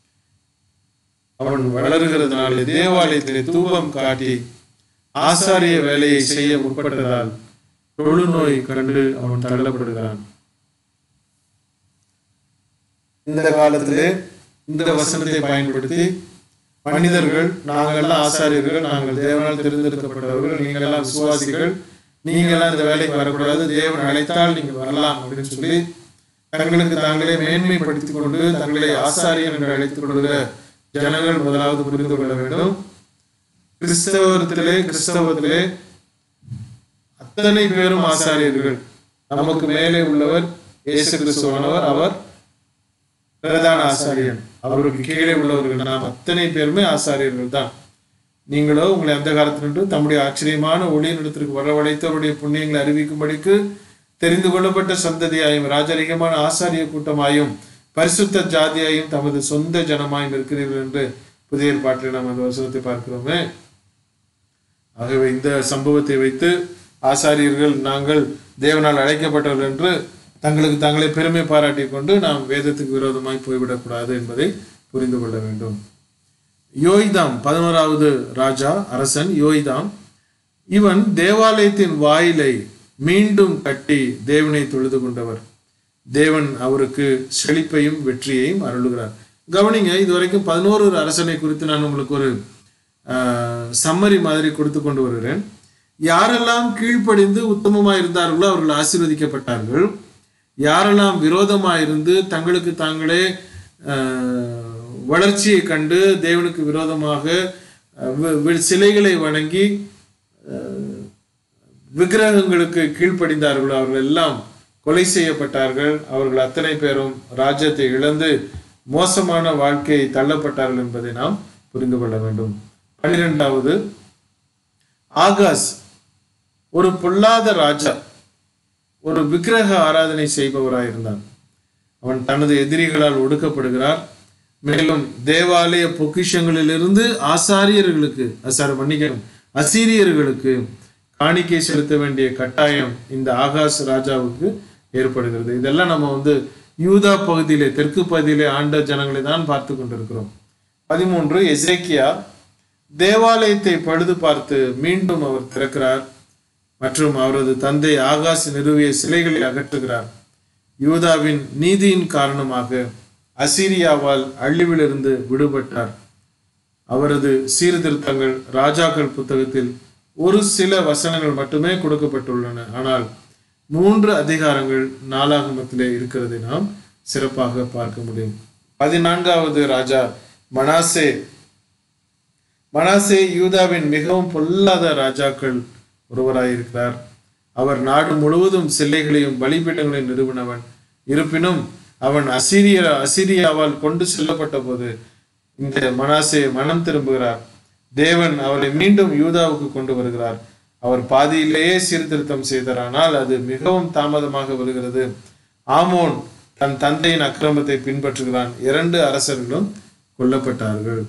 அவன் வளருகிறதுனாலே தேவாலயத்திலே தூபம் காட்டி ஆசாரிய வேலையை செய்ய முற்பட்டதால் தொழுநோய் கண்டு அவன் தள்ளப்படுகிறான் இந்த காலத்திலே இந்த வசனத்தை பயன்படுத்தி மனிதர்கள் நாங்கள்லாம் ஆசாரியர்கள் நாங்கள் தேவனால் தெரிந்தெடுக்கப்பட்டவர்கள் நீங்கள் எல்லாம் விசுவாசிகள் நீங்கள் எல்லாம் இந்த வேலைக்கு வரக்கூடாது தேவன் அழைத்தால் நீங்கள் வரலாம் அப்படின்னு சொல்லி தங்களுக்கு தாங்களே மேன்மைப்படுத்திக் கொண்டு தங்களை ஆசாரியர் என்று அழைத்துக் கொள்கிற ஜனங்கள் முதலாவது புரிந்து கொள்ள வேண்டும் கிறிஸ்தவத்திலே கிறிஸ்தவத்திலே அத்தனை பேரும் ஆசாரியர்கள் நமக்கு மேலே உள்ளவர் இயேசு கிறிஸ்துவானவர் அவர் பிரதான ஆசாரியன் அவருக்கு கீழே உள்ளவர்கள் நாம் அத்தனை பேருமே ஆசாரியர்கள் தான் நீங்களோ உங்களை அந்த காலத்தினின்று தம்முடைய ஆச்சரியமான ஒளியினிடத்திற்கு வரவழைத்தவருடைய புண்ணியங்களை அறிவிக்கும்படிக்கு தெரிந்து கொள்ளப்பட்ட சந்ததியாயும் ராஜரிகமான ஆசாரிய கூட்டமாயும் பரிசுத்த ஜாதியாயும் தமது சொந்த ஜனமாயும் இருக்கிறீர்கள் என்று புதிய ஏற்பாட்டில் நாம் அந்த வசனத்தை பார்க்கிறோமே ஆகவே இந்த சம்பவத்தை வைத்து ஆசாரியர்கள் நாங்கள் தேவனால் அழைக்கப்பட்டவர்கள் என்று தங்களுக்கு தங்களை பெருமை பாராட்டிக் கொண்டு நாம் வேதத்துக்கு விரோதமாய் போய்விடக்கூடாது என்பதை புரிந்து கொள்ள வேண்டும் யோய்தாம் பதினோராவது ராஜா அரசன் யோய்தாம் இவன் தேவாலயத்தின் வாயிலை மீண்டும் கட்டி தேவனை தொழுது கொண்டவர் தேவன் அவருக்கு செழிப்பையும் வெற்றியையும் அருளுகிறார் கவனிங்க இதுவரைக்கும் பதினோரு அரசனை குறித்து நான் உங்களுக்கு ஒரு சம்மரி மாதிரி கொடுத்து கொண்டு வருகிறேன் யாரெல்லாம் கீழ்ப்படிந்து உத்தமமாக இருந்தார்களோ அவர்கள் ஆசீர்வதிக்கப்பட்டார்கள் யாரெல்லாம் விரோதமாக இருந்து தங்களுக்கு தாங்களே ஆஹ், வளர்ச்சியை கண்டு தேவனுக்கு விரோதமாக அஹ், வி- வி- சிலைகளை வணங்கி அஹ், விக்கிரகங்களுக்கு கீழ்ப்படிந்தார்களோ அவர்கள் எல்லாம் கொலை செய்யப்பட்டார்கள் அவர்கள் அத்தனை பேரும் ராஜ்யத்தை இழந்து மோசமான வாழ்க்கையை தள்ளப்பட்டார்கள் என்பதை நாம் புரிந்து கொள்ள வேண்டும் பன்னிரெண்டாவது ஆகாஸ் ஒரு பொல்லாத ராஜா ஒரு விக்கிரக ஆராதனை செய்பவராயிருந்தான் அவன் தனது எதிரிகளால் ஒடுக்கப்படுகிறார் மேலும் தேவாலய பொக்கிஷங்களிலிருந்து ஆசாரியர்களுக்கு சாரி மன்னிக்கணும் அசீரியர்களுக்கு காணிக்கை செலுத்த வேண்டிய கட்டாயம் இந்த ஆகாஷ் ராஜாவுக்கு ஏற்படுகிறது இதெல்லாம் நம்ம வந்து யூதா பகுதியிலே தெற்கு பகுதியிலே ஆண்ட ஜனங்களை தான் பார்த்து கொண்டிருக்கிறோம் பதிமூன்று எசேக்கியா தேவாலயத்தை பழுது பார்த்து மீண்டும் அவர் திறக்கிறார் மற்றும் அவரது தந்தை ஆகாஷ் நிறுவிய சிலைகளை அகற்றுகிறார் யூதாவின் நீதியின் காரணமாக அசீரியாவால் அழிவிலிருந்து விடுபட்டார் அவரது சீர்திருத்தங்கள் ராஜாக்கள் புத்தகத்தில் ஒரு சில வசனங்கள் மட்டுமே கொடுக்கப்பட்டுள்ளன ஆனால் மூன்று அதிகாரங்கள் நாளாகமத்திலே இருக்கிறதை நாம் சிறப்பாக பார்க்க முடியும் பதினான்காவது ராஜா மனாசே மனாசே யூதாவின் மிகவும் பொல்லாத ராஜாக்கள் ஒருவராயிருக்கிறார் அவர் நாடு முழுவதும் சிலைகளையும் பலிபீடங்களையும் நிறுவனவன் இருப்பினும் அவன் அசிரிய அசிரியாவால் கொண்டு செல்லப்பட்ட போது இந்த மனாசே மனம் திரும்புகிறார் தேவன் அவரை மீண்டும் யூதாவுக்கு கொண்டு வருகிறார் அவர் பாதியிலேயே சீர்திருத்தம் செய்தாரானால் அது மிகவும் தாமதமாக வருகிறது ஆமோன் தன் தந்தையின் அக்கிரமத்தை பின்பற்றுகிறான் இரண்டு அரசர்களும் கொல்லப்பட்டார்கள்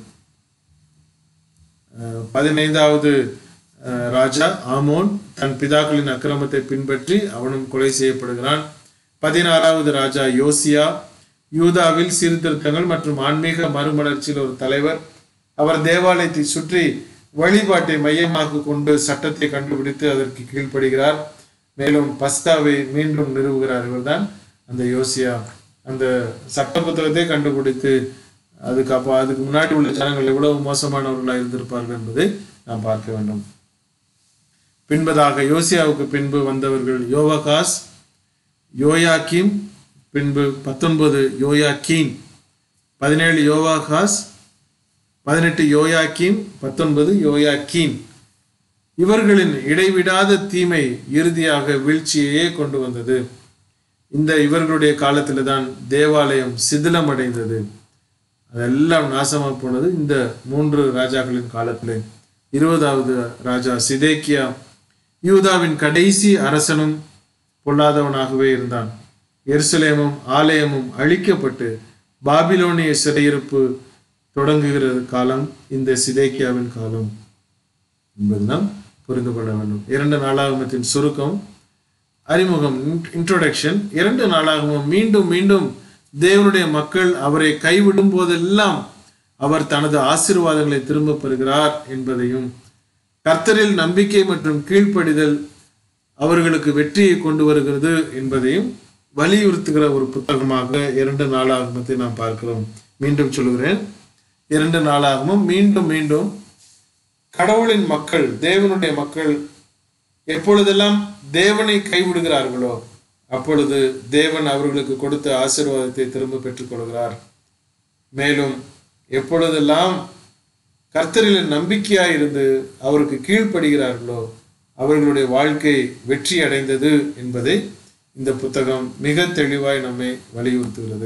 அஹ் பதினைந்தாவது அஹ், ராஜா ஆமோன் தன் பிதாக்களின் அக்கிரமத்தை பின்பற்றி அவனும் கொலை செய்யப்படுகிறான் பதினாறாவது ராஜா யோசியா யூதாவில் சீர்திருத்தங்கள் மற்றும் ஆன்மீக மறுமலர்ச்சியில் ஒரு தலைவர் அவர் தேவாலயத்தை சுற்றி வழிபாட்டை மையமாக கொண்டு சட்டத்தை கண்டுபிடித்து அதற்கு கீழ்ப்படுகிறார் மேலும் பஸ்தாவை மீண்டும் நிறுவுகிறார் இவர்தான் அந்த யோசியா அந்த சட்ட புத்தகத்தை கண்டுபிடித்து அதுக்கு அப்போ அதுக்கு முன்னாடி உள்ள ஜனங்கள் எவ்வளவு மோசமானவர்களாக இருந்திருப்பார்கள் என்பதை நாம் பார்க்க வேண்டும் பின்பதாக யோசியாவுக்கு பின்பு வந்தவர்கள் யோவகாஸ் யோயாக்கிம் பின்பு பத்தொன்பது யோயாக்கீன் பதினேழு யோவாகாஸ் பதினெட்டு யோயாக்கீம் பத்தொன்பது யோயாக்கீன் இவர்களின் இடைவிடாத தீமை இறுதியாக வீழ்ச்சியையே கொண்டு வந்தது இந்த இவர்களுடைய காலத்தில் தான் தேவாலயம் சிதிலமடைந்தது அதெல்லாம் நாசமா போனது இந்த மூன்று ராஜாக்களின் காலத்திலே இருபதாவது ராஜா சிதேக்கியா யூதாவின் கடைசி அரசனும் பொல்லாதவனாகவே இருந்தான் எருசலேமும் ஆலயமும் அழிக்கப்பட்டு பாபிலோனிய சிறையிருப்பு தொடங்குகிற காலம் இந்த சிதேக்கியாவின் காலம் என்பது நாம் புரிந்து கொள்ள வேண்டும் இரண்டு நாளாகமத்தின் சுருக்கம் அறிமுகம் இன்ட்ரோடக்ஷன் இரண்டு நாளாகவும் மீண்டும் மீண்டும் தேவனுடைய மக்கள் அவரை கைவிடும் போதெல்லாம் அவர் தனது ஆசீர்வாதங்களை திரும்ப பெறுகிறார் என்பதையும் கர்த்தரில் நம்பிக்கை மற்றும் கீழ்ப்படிதல் அவர்களுக்கு வெற்றியை கொண்டு வருகிறது என்பதையும் வலியுறுத்துகிற ஒரு புத்தகமாக இரண்டு நாளாகமத்தை நாம் பார்க்கிறோம் மீண்டும் சொல்கிறேன் இரண்டு நாளாகவும் மீண்டும் மீண்டும் கடவுளின் மக்கள் தேவனுடைய மக்கள் எப்பொழுதெல்லாம் தேவனை கைவிடுகிறார்களோ அப்பொழுது தேவன் அவர்களுக்கு கொடுத்த ஆசீர்வாதத்தை திரும்ப பெற்றுக்கொள்கிறார் மேலும் எப்பொழுதெல்லாம் கர்த்தரில் நம்பிக்கையாய் இருந்து அவருக்கு கீழ்ப்படுகிறார்களோ அவர்களுடைய வாழ்க்கை வெற்றி அடைந்தது என்பதை இந்த புத்தகம் மிக தெளிவாய் நம்மை வலியுறுத்துகிறது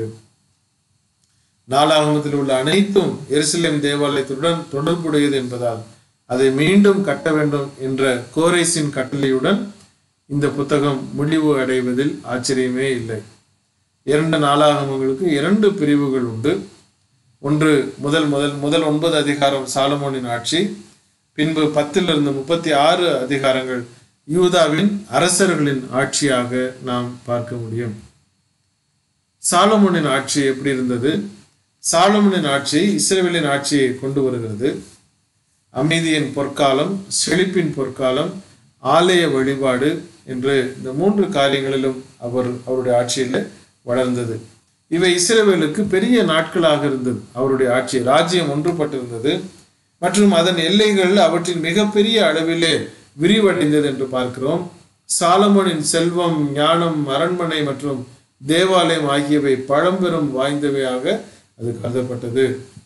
நாலாகமத்தில் உள்ள அனைத்தும் எருசலேம் தேவாலயத்துடன் தொடர்புடையது என்பதால் அதை மீண்டும் கட்ட வேண்டும் என்ற கோரேசின் கட்டளையுடன் இந்த புத்தகம் முடிவு அடைவதில் ஆச்சரியமே இல்லை இரண்டு நாளாகமங்களுக்கு இரண்டு பிரிவுகள் உண்டு ஒன்று முதல் முதல் முதல் ஒன்பது அதிகாரம் சாலமோனின் ஆட்சி பின்பு பத்திலிருந்து முப்பத்தி ஆறு அதிகாரங்கள் யூதாவின் அரசர்களின் ஆட்சியாக நாம் பார்க்க முடியும் சாலமோனின் ஆட்சி எப்படி இருந்தது சாலமோனின் ஆட்சி இஸ்ரேலின் ஆட்சியை கொண்டு வருகிறது அமைதியின் பொற்காலம் செழிப்பின் பொற்காலம் ஆலய வழிபாடு என்று இந்த மூன்று காரியங்களிலும் அவர் அவருடைய ஆட்சியில் வளர்ந்தது இவை இஸ்ரேவேலுக்கு பெரிய நாட்களாக இருந்தது அவருடைய ஆட்சி ராஜ்யம் ஒன்றுபட்டிருந்தது மற்றும் அதன் எல்லைகள் அவற்றின் மிகப்பெரிய அளவிலே விரிவடைந்தது என்று பார்க்கிறோம் சாலமோனின் செல்வம் ஞானம் அரண்மனை மற்றும் தேவாலயம் ஆகியவை பழம்பெரும் வாய்ந்தவையாக அது கருதப்பட்டது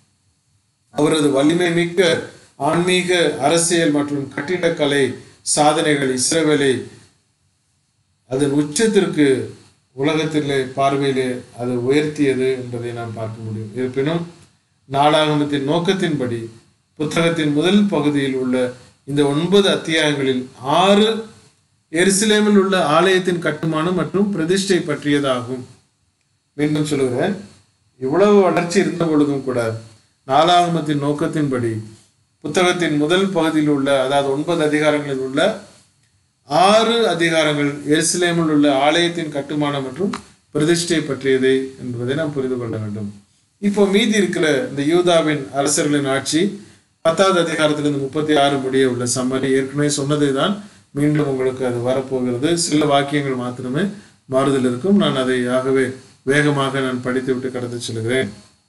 அவரது வலிமை மிக்க ஆன்மீக அரசியல் மற்றும் கட்டிடக்கலை சாதனைகள் இஸ்ரேவேலை அதன் உச்சத்திற்கு உலகத்திலே பார்வையிலே அது உயர்த்தியது என்பதை நாம் பார்க்க முடியும் இருப்பினும் நாளாகமத்தின் நோக்கத்தின்படி புத்தகத்தின் முதல் பகுதியில் உள்ள இந்த ஒன்பது அத்தியாயங்களில் ஆறு எருசலேமில் உள்ள ஆலயத்தின் கட்டுமானம் மற்றும் பிரதிஷ்டை பற்றியதாகும் மீண்டும் சொல்லுகிறேன் இவ்வளவு வளர்ச்சி இருந்த பொழுதும் கூட நாலாகமத்தின் நோக்கத்தின்படி புத்தகத்தின் முதல் பகுதியில் உள்ள அதாவது ஒன்பது அதிகாரங்களில் உள்ள ஆறு அதிகாரங்கள் எருசலேமில் உள்ள ஆலயத்தின் கட்டுமானம் மற்றும் பிரதிஷ்டை பற்றியதை என்பதை நாம் புரிந்து கொள்ள வேண்டும் இப்போ மீதி இருக்கிற இந்த யூதாவின் அரசர்களின் ஆட்சி பத்தாவது அதிகாரத்திலிருந்து முப்பத்தி ஆறு முடிய உள்ள சம்மரி ஏற்கனவே சொன்னதை தான் மீண்டும் உங்களுக்கு அது வரப்போகிறது சில வாக்கியங்கள் மாத்திரமே மாறுதல் இருக்கும் நான் அதை ஆகவே வேகமாக நான் படித்து விட்டு கடந்து செல்கிறேன்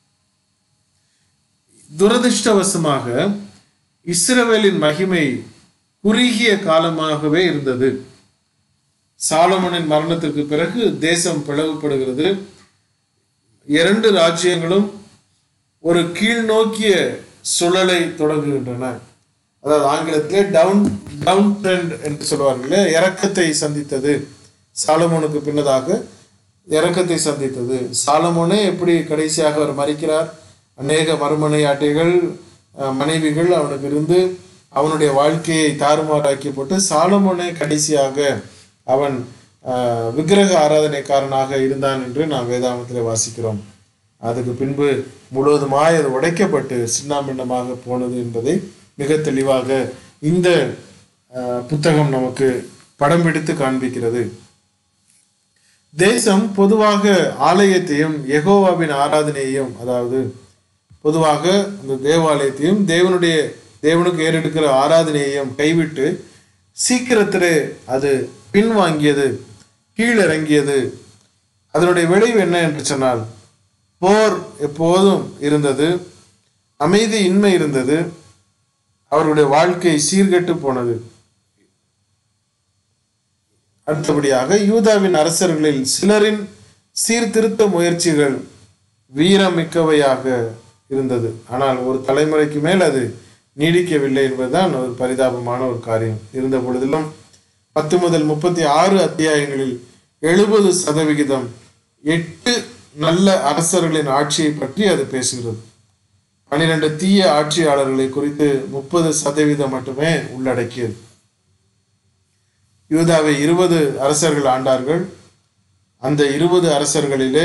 துரதிர்ஷ்டவசமாக இஸ்ரவேலின் மகிமை குறுகிய காலமாகவே இருந்தது சாலமனின் மரணத்திற்கு பிறகு தேசம் பிளவுபடுகிறது இரண்டு ராஜ்யங்களும் ஒரு கீழ்நோக்கிய சுழலை தொடங்குகின்றன அதாவது ஆங்கிலத்திலே டவுன் டவுன் ட்ரெண்ட் என்று சொல்வார்களே இறக்கத்தை சந்தித்தது சாலமோனுக்கு பின்னதாக இறக்கத்தை சந்தித்தது சாலமோனே எப்படி கடைசியாக அவர் மறிக்கிறார் அநேக மறுமனையாட்டிகள் அஹ், மனைவிகள் அவனுக்கு இருந்து அவனுடைய வாழ்க்கையை தாறுமாறாக்கப்பட்டு சாலமோனே கடைசியாக அவன் அஹ், விக்கிரக ஆராதனைக்காரனாக இருந்தான் என்று நாம் வேதாகமத்தில் வாசிக்கிறோம் அதுக்கு பின்பு முழுவதுமாய் அது உடைக்கப்பட்டு சின்னாபின்னமாக போனது என்பதை மிக தெளிவாக இந்த அஹ், புத்தகம் நமக்கு படம் பிடித்து காண்பிக்கிறது தேசம் பொதுவாக ஆலயத்தையும் யெகோவாவின் ஆராதனையையும் அதாவது பொதுவாக அந்த தேவாலயத்தையும் தேவனுடைய தேவனுக்கு ஏறெடுக்கிற ஆராதனையையும் கைவிட்டு சீக்கிரத்திலே அது பின்வாங்கியது கீழிறங்கியது அதனுடைய விளைவு என்ன என்று சொன்னால் போர் எப்போதும் இருந்தது அமைதி இன்மை இருந்தது அவர்களுடைய வாழ்க்கை சீர்கெட்டு போனது அடுத்தபடியாக யூதாவின் அரசர்களில் சிலரின் சீர்திருத்த முயற்சிகள் வீரமிக்கவையாக இருந்தது ஆனால் ஒரு தலைமுறைக்கு மேல் அது நீடிக்கவில்லை என்பதுதான் ஒரு பரிதாபமான ஒரு காரியம் இருந்த பொழுதிலும் பத்து முதல் முப்பத்தி ஆறு அத்தியாயங்களில் எழுபது சதவிகிதம் எட்டு நல்ல அரசர்களின் ஆட்சியை பற்றி அது பேசுகிறது பன்னிரண்டு தீய ஆட்சியாளர்களை குறித்து முப்பது சதவீதம் மட்டுமே உள்ளடக்கியது யூதாவை இருபது அரசர்கள் ஆண்டார்கள் அந்த இருபது அரசர்களிலே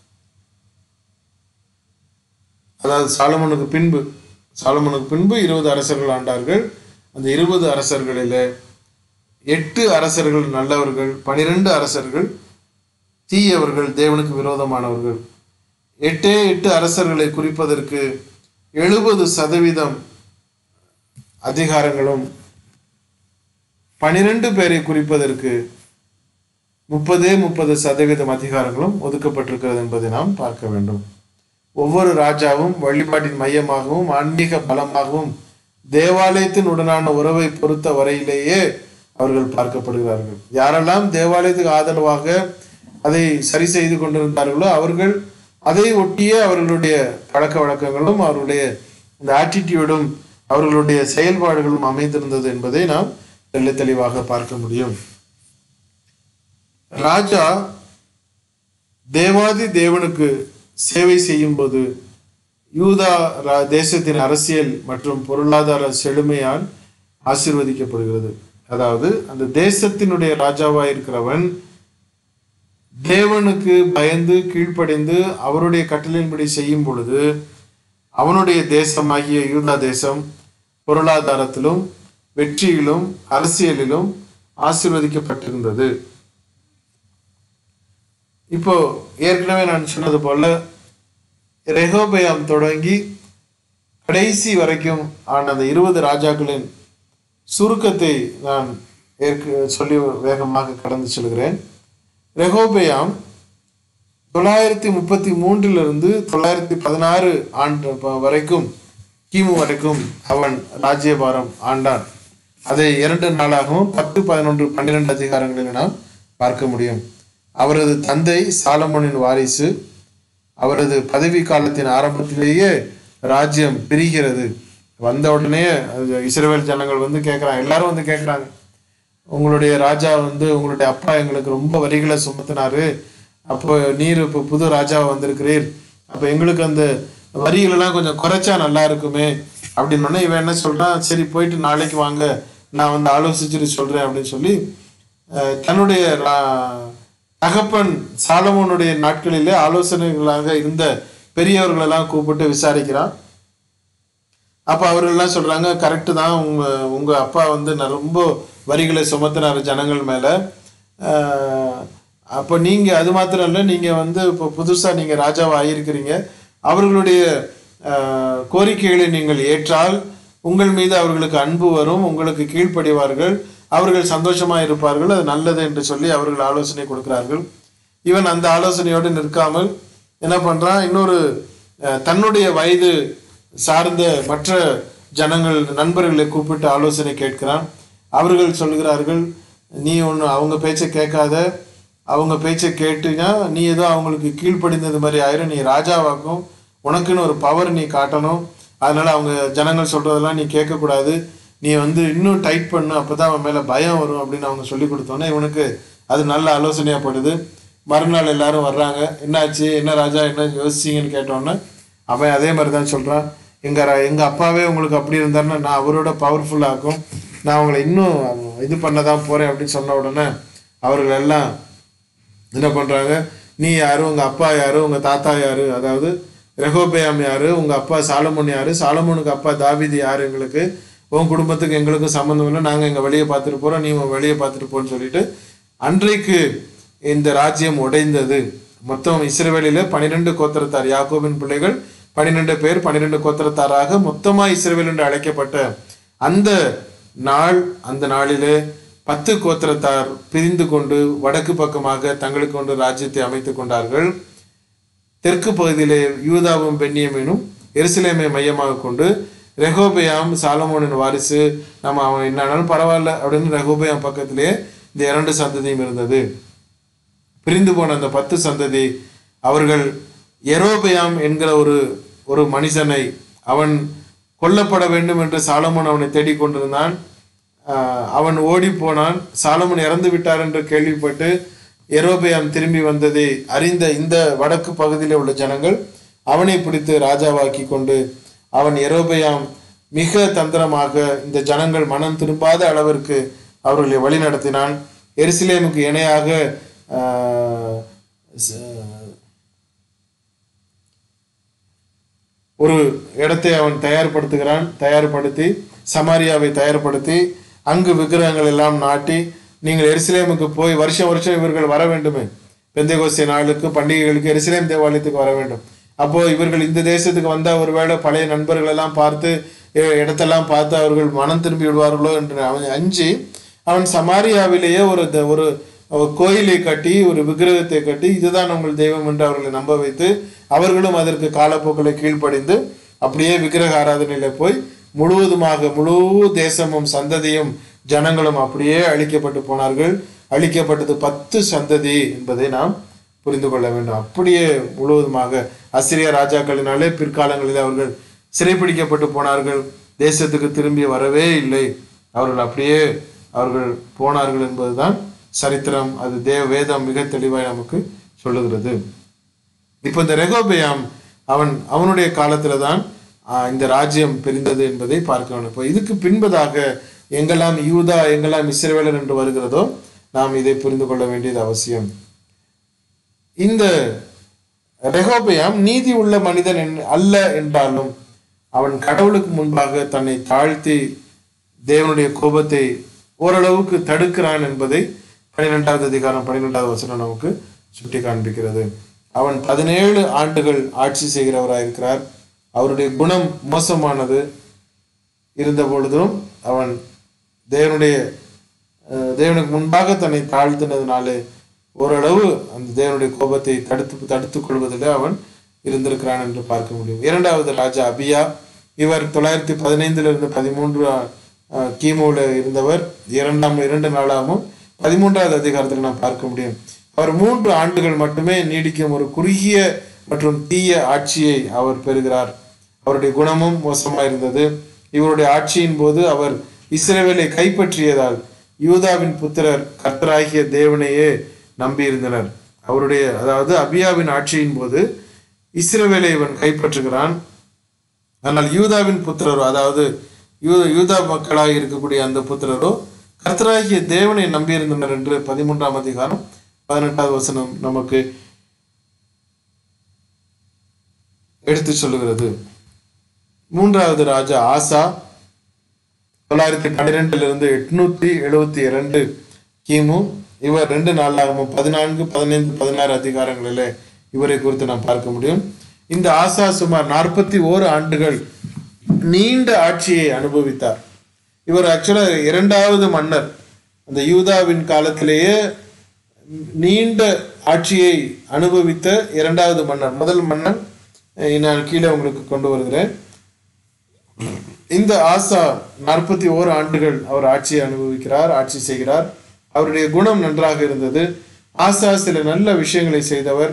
அதாவது சாலமோனுக்கு பின்பு சாலமோனுக்கு பின்பு இருபது அரசர்கள் ஆண்டார்கள் அந்த இருபது அரசர்களிலே எட்டு அரசர்கள் நல்லவர்கள் பனிரெண்டு அரசர்கள் தீயவர்கள் தேவனுக்கு விரோதமானவர்கள் எட்டே எட்டு அரசர்களை குறிப்பதற்கு எழுபது சதவீதம் அதிகாரங்களும் பனிரெண்டு பேரை குறிப்பதற்கு முப்பதே முப்பது சதவீதம் அதிகாரங்களும் ஒதுக்கப்பட்டிருக்கிறது என்பதை நாம் பார்க்க வேண்டும் ஒவ்வொரு ராஜாவும் வழிபாட்டின் மையமாகவும் ஆன்மீக பலமாகவும் தேவாலயத்தின் உடனான உறவை பொறுத்த வரையிலேயே அவர்கள் பார்க்கப்படுகிறார்கள் யாரெல்லாம் தேவாலயத்துக்கு ஆதரவாக அதை சரி செய்து கொண்டிருந்தார்களோ அவர்கள் அதை ஒட்டிய அவர்களுடைய பழக்க வழக்கங்களும் அவர்களுடைய இந்த ஆட்டிடியூடும் அவர்களுடைய செயல்பாடுகளும் அமைந்திருந்தது என்பதை நாம் தெள்ள தெளிவாக பார்க்க முடியும் ராஜா தேவாதி தேவனுக்கு சேவை செய்யும் போது யூதா ரா- தேசத்தின் அரசியல் மற்றும் பொருளாதார செழுமையால் ஆசீர்வதிக்கப்படுகிறது அதாவது அந்த தேசத்தினுடைய ராஜாவாக இருக்கிறவன் தேவனுக்கு பயந்து கீழ்ப்படிந்து அவருடைய கட்டளையின்படி செய்யும் பொழுது அவனுடைய தேசமாகிய யூதா தேசம் பொருளாதாரத்திலும் வெற்றியிலும் அரசியலிலும் ஆசீர்வதிக்கப்பட்டிருந்தது இப்போ ஏற்கனவே நான் சொன்னது போல ரெகோபயாம் தொடங்கி கடைசி வரைக்கும் ஆன அந்த இருபது ராஜாக்களின் சுருக்கத்தை நான் ஏற்க சொல்லி வேகமாக கடந்து செல்கிறேன் ரெகோபயாம் தொள்ளாயிரத்தி முப்பத்தி மூன்றிலிருந்து தொள்ளாயிரத்தி பதினாறு ஆண்டு ப- வரைக்கும் கிமு வரைக்கும் அவன் ராஜ்யபாரம் ஆண்டான் அதை இரண்டு நாளாகவும் பத்து பதினொன்று பன்னிரெண்டு அதிகாரங்களில் நாம் பார்க்க முடியும் அவரது தந்தை சாலமோனின் வாரிசு அவரது பதவி காலத்தின் ஆரம்பத்திலேயே ராஜ்யம் பிரிகிறது வந்த உடனே அது இஸ்ரவேல் ஜனங்கள் வந்து கேட்குறாங்க எல்லாரும் வந்து கேட்குறாங்க உங்களுடைய ராஜா வந்து உங்களுடைய அப்பா எங்களுக்கு ரொம்ப வரிகளை சுமத்தினாரு அப்போ நீர் இப்போ புது ராஜாவா வந்திருக்கிறீர் அப்போ எங்களுக்கு அந்த வரிகளெல்லாம் கொஞ்சம் குறைச்சா நல்லா இருக்குமே அப்படின்னு உடனே இவன் என்ன சொல்றான் சரி போயிட்டு நாளைக்கு வாங்க நான் வந்து ஆலோசிச்சுட்டு சொல்றேன் அப்படின்னு சொல்லி அஹ், தன்னுடைய ரா- தகப்பன் சாலமோனுடைய நாட்களிலே ஆலோசனைகளாக இருந்த பெரியவர்களெல்லாம் கூப்பிட்டு விசாரிக்கிறான் அப்ப அவர்கள்லாம் சொல்றாங்க கரெக்டு தான் உங்க உங்க அப்பா வந்து ந- ரொம்ப வரிகளை சுமத்தினார் ஜனங்கள் மேல ஆஹ் அப்ப நீங்க அது மாத்திரம் இல்ல நீங்க வந்து இப்போ புதுசா நீங்க ராஜாவா ஆகியிருக்கிறீங்க அவர்களுடைய ஆஹ், கோரிக்கைகளை நீங்கள் ஏற்றால் உங்கள் மீது அவர்களுக்கு அன்பு வரும் உங்களுக்கு கீழ்ப்படிவார்கள் அவர்கள் சந்தோஷமா இருப்பார்கள் அது நல்லது என்று சொல்லி அவர்கள் ஆலோசனை கொடுக்கிறார்கள் இவன் அந்த ஆலோசனையோடு நிற்காமல் என்ன பண்றான் இன்னொரு அஹ், தன்னுடைய வயது சார்ந்த மற்ற ஜனங்கள் நண்பர்களை கூப்பிட்டு ஆலோசனை கேட்கிறான் அவர்கள் சொல்கிறார்கள் நீ ஒன்று அவங்க பேச்சை கேட்காத அவங்க பேச்சை கேட்டுனா நீ ஏதோ அவங்களுக்கு கீழ்ப்படிந்தது மாதிரி ஆயிரும் நீ ராஜாவாக்கும் உனக்குன்னு ஒரு பவர் நீ காட்டணும் அதனால அவங்க ஜனங்கள் சொல்றதெல்லாம் நீ கேட்கக்கூடாது நீ வந்து இன்னும் டைட் பண்ணு அப்பதான் அவன் மேல பயம் வரும் அப்படின்னு அவங்க சொல்லி கொடுத்தோன்னே இவனுக்கு அது நல்ல ஆலோசனையா படுது மறுநாள் எல்லாரும் வர்றாங்க என்னாச்சு என்ன ராஜா என்ன யோசிச்சீங்கன்னு கேட்டோன்னே அவன் அதே மாதிரி தான் சொல்றான் எங்க ர- எங்க அப்பாவே உங்களுக்கு அப்படி இருந்தாருன்னா நான் அவரோட பவர்ஃபுல்லா ஆக்கும் நான் அவங்களை இன்னும் இது பண்ண தான் போறேன் அப்படின்னு சொன்ன உடனே அவர்கள் எல்லாம் என்ன பண்றாங்க நீ யாரு உங்க அப்பா யாரு உங்க தாத்தா யாரு அதாவது ரெகோபயாம் யாரு உங்க அப்பா சாலமோன் யாரு சாலமோனுக்கு அப்பா தாவீது யாரு எங்களுக்கு உன் குடும்பத்துக்கு எங்களுக்கும் சம்மந்தம் இல்லை நாங்க எங்க வெளியே பார்த்துட்டு போறோம் நீ உன் வெளியே பார்த்துட்டு போன்னு சொல்லிட்டு அன்றைக்கு இந்த ராஜ்யம் உடைந்தது மொத்தம் இஸ்ரவேலில பனிரெண்டு கோத்திரத்தார் யாக்கோபின் பிள்ளைகள் பன்னிரெண்டு பேர் பன்னிரெண்டு கோத்திரத்தாராக மொத்தமா இஸ்ரவேல் என்று அழைக்கப்பட்ட அந்த நாள் அந்த நாளிலே பத்து கோத்திரத்தார் பிரிந்து கொண்டு வடக்கு பக்கமாக தங்களுக்கு கொண்டு ராஜ்யத்தை அமைத்துக் கொண்டார்கள் தெற்கு பகுதியிலே யூதாவும் பென்னியமீனும் எருசலேமை மையமாக கொண்டு ரெகோபயாம் சாலமோனின் வாரிசு நம்ம அவன் என்னானாலும் பரவாயில்ல அப்படின்னு ரெகோபயாம் பக்கத்திலே இந்த இரண்டு சந்ததியும் இருந்தது பிரிந்து போன அந்த பத்து சந்ததி அவர்கள் எரோபயாம் என்கிற ஒரு ஒரு மனுஷனை அவன் கொல்லப்பட வேண்டும் என்று சாலமோன் அவனை தேடிக் கொண்டிருந்தான் ஆஹ் அவன் ஓடி போனான் சாலமோன் இறந்து விட்டார் என்று கேள்விப்பட்டு எரோபயாம் திரும்பி வந்ததை அறிந்த இந்த வடக்கு பகுதியில் உள்ள ஜனங்கள் அவனை பிடித்து ராஜாவாக்கி கொண்டு அவன் எரோபயாம் மிக தந்திரமாக இந்த ஜனங்கள் மனம் திரும்பாத அளவிற்கு அவர்களை வழிநடத்தினான் எருசலேமுக்கு இணையாக ஆஹ், ச- ஒரு இடத்தை அவன் தயார்படுத்துகிறான் தயார்படுத்தி சமாரியாவை தயார்படுத்தி அங்கு விக்கிரகங்கள் எல்லாம் நாட்டி நீங்கள் எருசலேமுக்கு போய் வருஷம் வருஷம் இவர்கள் வர வேண்டுமே பெந்தைகோஸ்தே நாளுக்கு பண்டிகைகளுக்கு எருசலேம் தேவாலயத்துக்கு வர வேண்டும் அப்போ இவர்கள் இந்த தேசத்துக்கு வந்தா ஒருவேளை பழைய நண்பர்கள் எல்லாம் பார்த்து எ- இடத்தெல்லாம் பார்த்து அவர்கள் மனம் திரும்பி விடுவார்களோ என்று அவன் அஞ்சி அவன் சமாரியாவிலேயே ஒரு த- ஒரு அவர் கோயிலை கட்டி ஒரு விக்கிரகத்தை கட்டி இதுதான் உங்கள் தெய்வம் என்று அவர்களை நம்ப வைத்து அவர்களும் அதற்கு காலப்போக்கில் கீழ்ப்படிந்து அப்படியே விக்கிரக ஆராதனையில போய் முழுவதுமாக முழு தேசமும் சந்ததியும் ஜனங்களும் அப்படியே அழிக்கப்பட்டு போனார்கள் அழிக்கப்பட்டது பத்து சந்ததி என்பதை நாம் புரிந்து கொள்ள வேண்டும் அப்படியே முழுவதுமாக அசிரிய ராஜாக்களினாலே பிற்காலங்களில் அவர்கள் சிறைப்பிடிக்கப்பட்டு போனார்கள் தேசத்துக்கு திரும்பி வரவே இல்லை அவர்கள் அப்படியே அவர்கள் போனார்கள் என்பதுதான் சரித்திரம் அது தேவ வேதம் மிக தெளிவாய் நமக்கு சொல்லுகிறது இப்போ இந்த ரெகோபயாம் அவன் அவனுடைய காலத்துல தான் ஆஹ், இந்த ராஜ்யம் பிரிந்தது என்பதை பார்க்க வேண்டும் இப்போ இதுக்கு பின்பதாக எங்கெல்லாம் யூதா எங்கெல்லாம் இஸ்ரவேலர் என்று வருகிறதோ நாம் இதை புரிந்து கொள்ள வேண்டியது அவசியம் இந்த ரெகோபயாம் நீதி உள்ள மனிதன் என்- அல்ல என்றாலும் அவன் கடவுளுக்கு முன்பாக தன்னை தாழ்த்தி தேவனுடைய கோபத்தை ஓரளவுக்கு தடுக்கிறான் என்பதை பன்னிரெண்டாவது அதிகாரம் பன்னிரெண்டாவது வசனம் நமக்கு சுட்டி காண்பிக்கிறது அவன் பதினேழு ஆண்டுகள் ஆட்சி செய்கிறவராயிருக்கிறார் அவருடைய குணம் மோசமானது இருந்த பொழுதும் அவன் தேவனுடைய அஹ், தேவனுக்கு முன்பாக தன்னை தாழ்த்தினதுனாலே ஓரளவு அந்த தேவனுடைய கோபத்தை தடுத்து தடுத்துக் கொள்வதில் அவன் இருந்திருக்கிறான் என்று பார்க்க முடியும் இரண்டாவது ராஜா அபியா இவர் தொள்ளாயிரத்தி பதினைந்துல இருந்து பதிமூன்று அஹ், கிமுல இருந்தவர் இரண்டாம் இரண்டு நாளாகவும் பதிமூன்றாவது அதிகாரத்தில் நாம் பார்க்க முடியும் அவர் மூன்று ஆண்டுகள் மட்டுமே நீடிக்கும் ஒரு குறுகிய மற்றும் தீய ஆட்சியை அவர் பெறுகிறார் அவருடைய குணமும் மோசமாக இருந்தது இவருடைய ஆட்சியின் போது அவர் இஸ்ரவேலை கைப்பற்றியதால் யூதாவின் புத்திரர் கர்த்தராகிய தேவனையே நம்பியிருந்தனர் அவருடைய அதாவது அபியாவின் ஆட்சியின் போது இஸ்ரவேலை இவன் கைப்பற்றுகிறான் ஆனால் யூதாவின் புத்திரரோ அதாவது யூ யூதா மக்களாக இருக்கக்கூடிய அந்த புத்திரரோ கர்த்தராகிய தேவனை நம்பியிருந்தனர் என்று பதிமூன்றாம் அதிகாரம் பதினெட்டாவது வசனம் நமக்கு எடுத்து சொல்லுகிறது மூன்றாவது ராஜா ஆசா தொள்ளாயிரத்தி பன்னிரெண்டிலிருந்து எட்நூத்தி எழுபத்தி இரண்டு கிமு இவர் ரெண்டு நாளாகவும் பதினான்கு பதினைந்து பதினாறு அதிகாரங்களிலே இவரை குறித்து நாம் பார்க்க முடியும் இந்த ஆசா சுமார் நாற்பத்தி ஓரு ஆண்டுகள் நீண்ட ஆட்சியை அனுபவித்தார் இவர் ஆக்சுவலாக இரண்டாவது மன்னர் அந்த யூதாவின் காலத்திலேயே நீண்ட ஆட்சியை அனுபவித்த இரண்டாவது மன்னர் முதல் மன்னன் அஹ் நான் கீழே உங்களுக்கு கொண்டு வருகிறேன் இந்த ஆசா நாற்பத்தி ஓரு ஆண்டுகள் அவர் ஆட்சியை அனுபவிக்கிறார் ஆட்சி செய்கிறார் அவருடைய குணம் நன்றாக இருந்தது ஆசா சில நல்ல விஷயங்களை செய்தவர்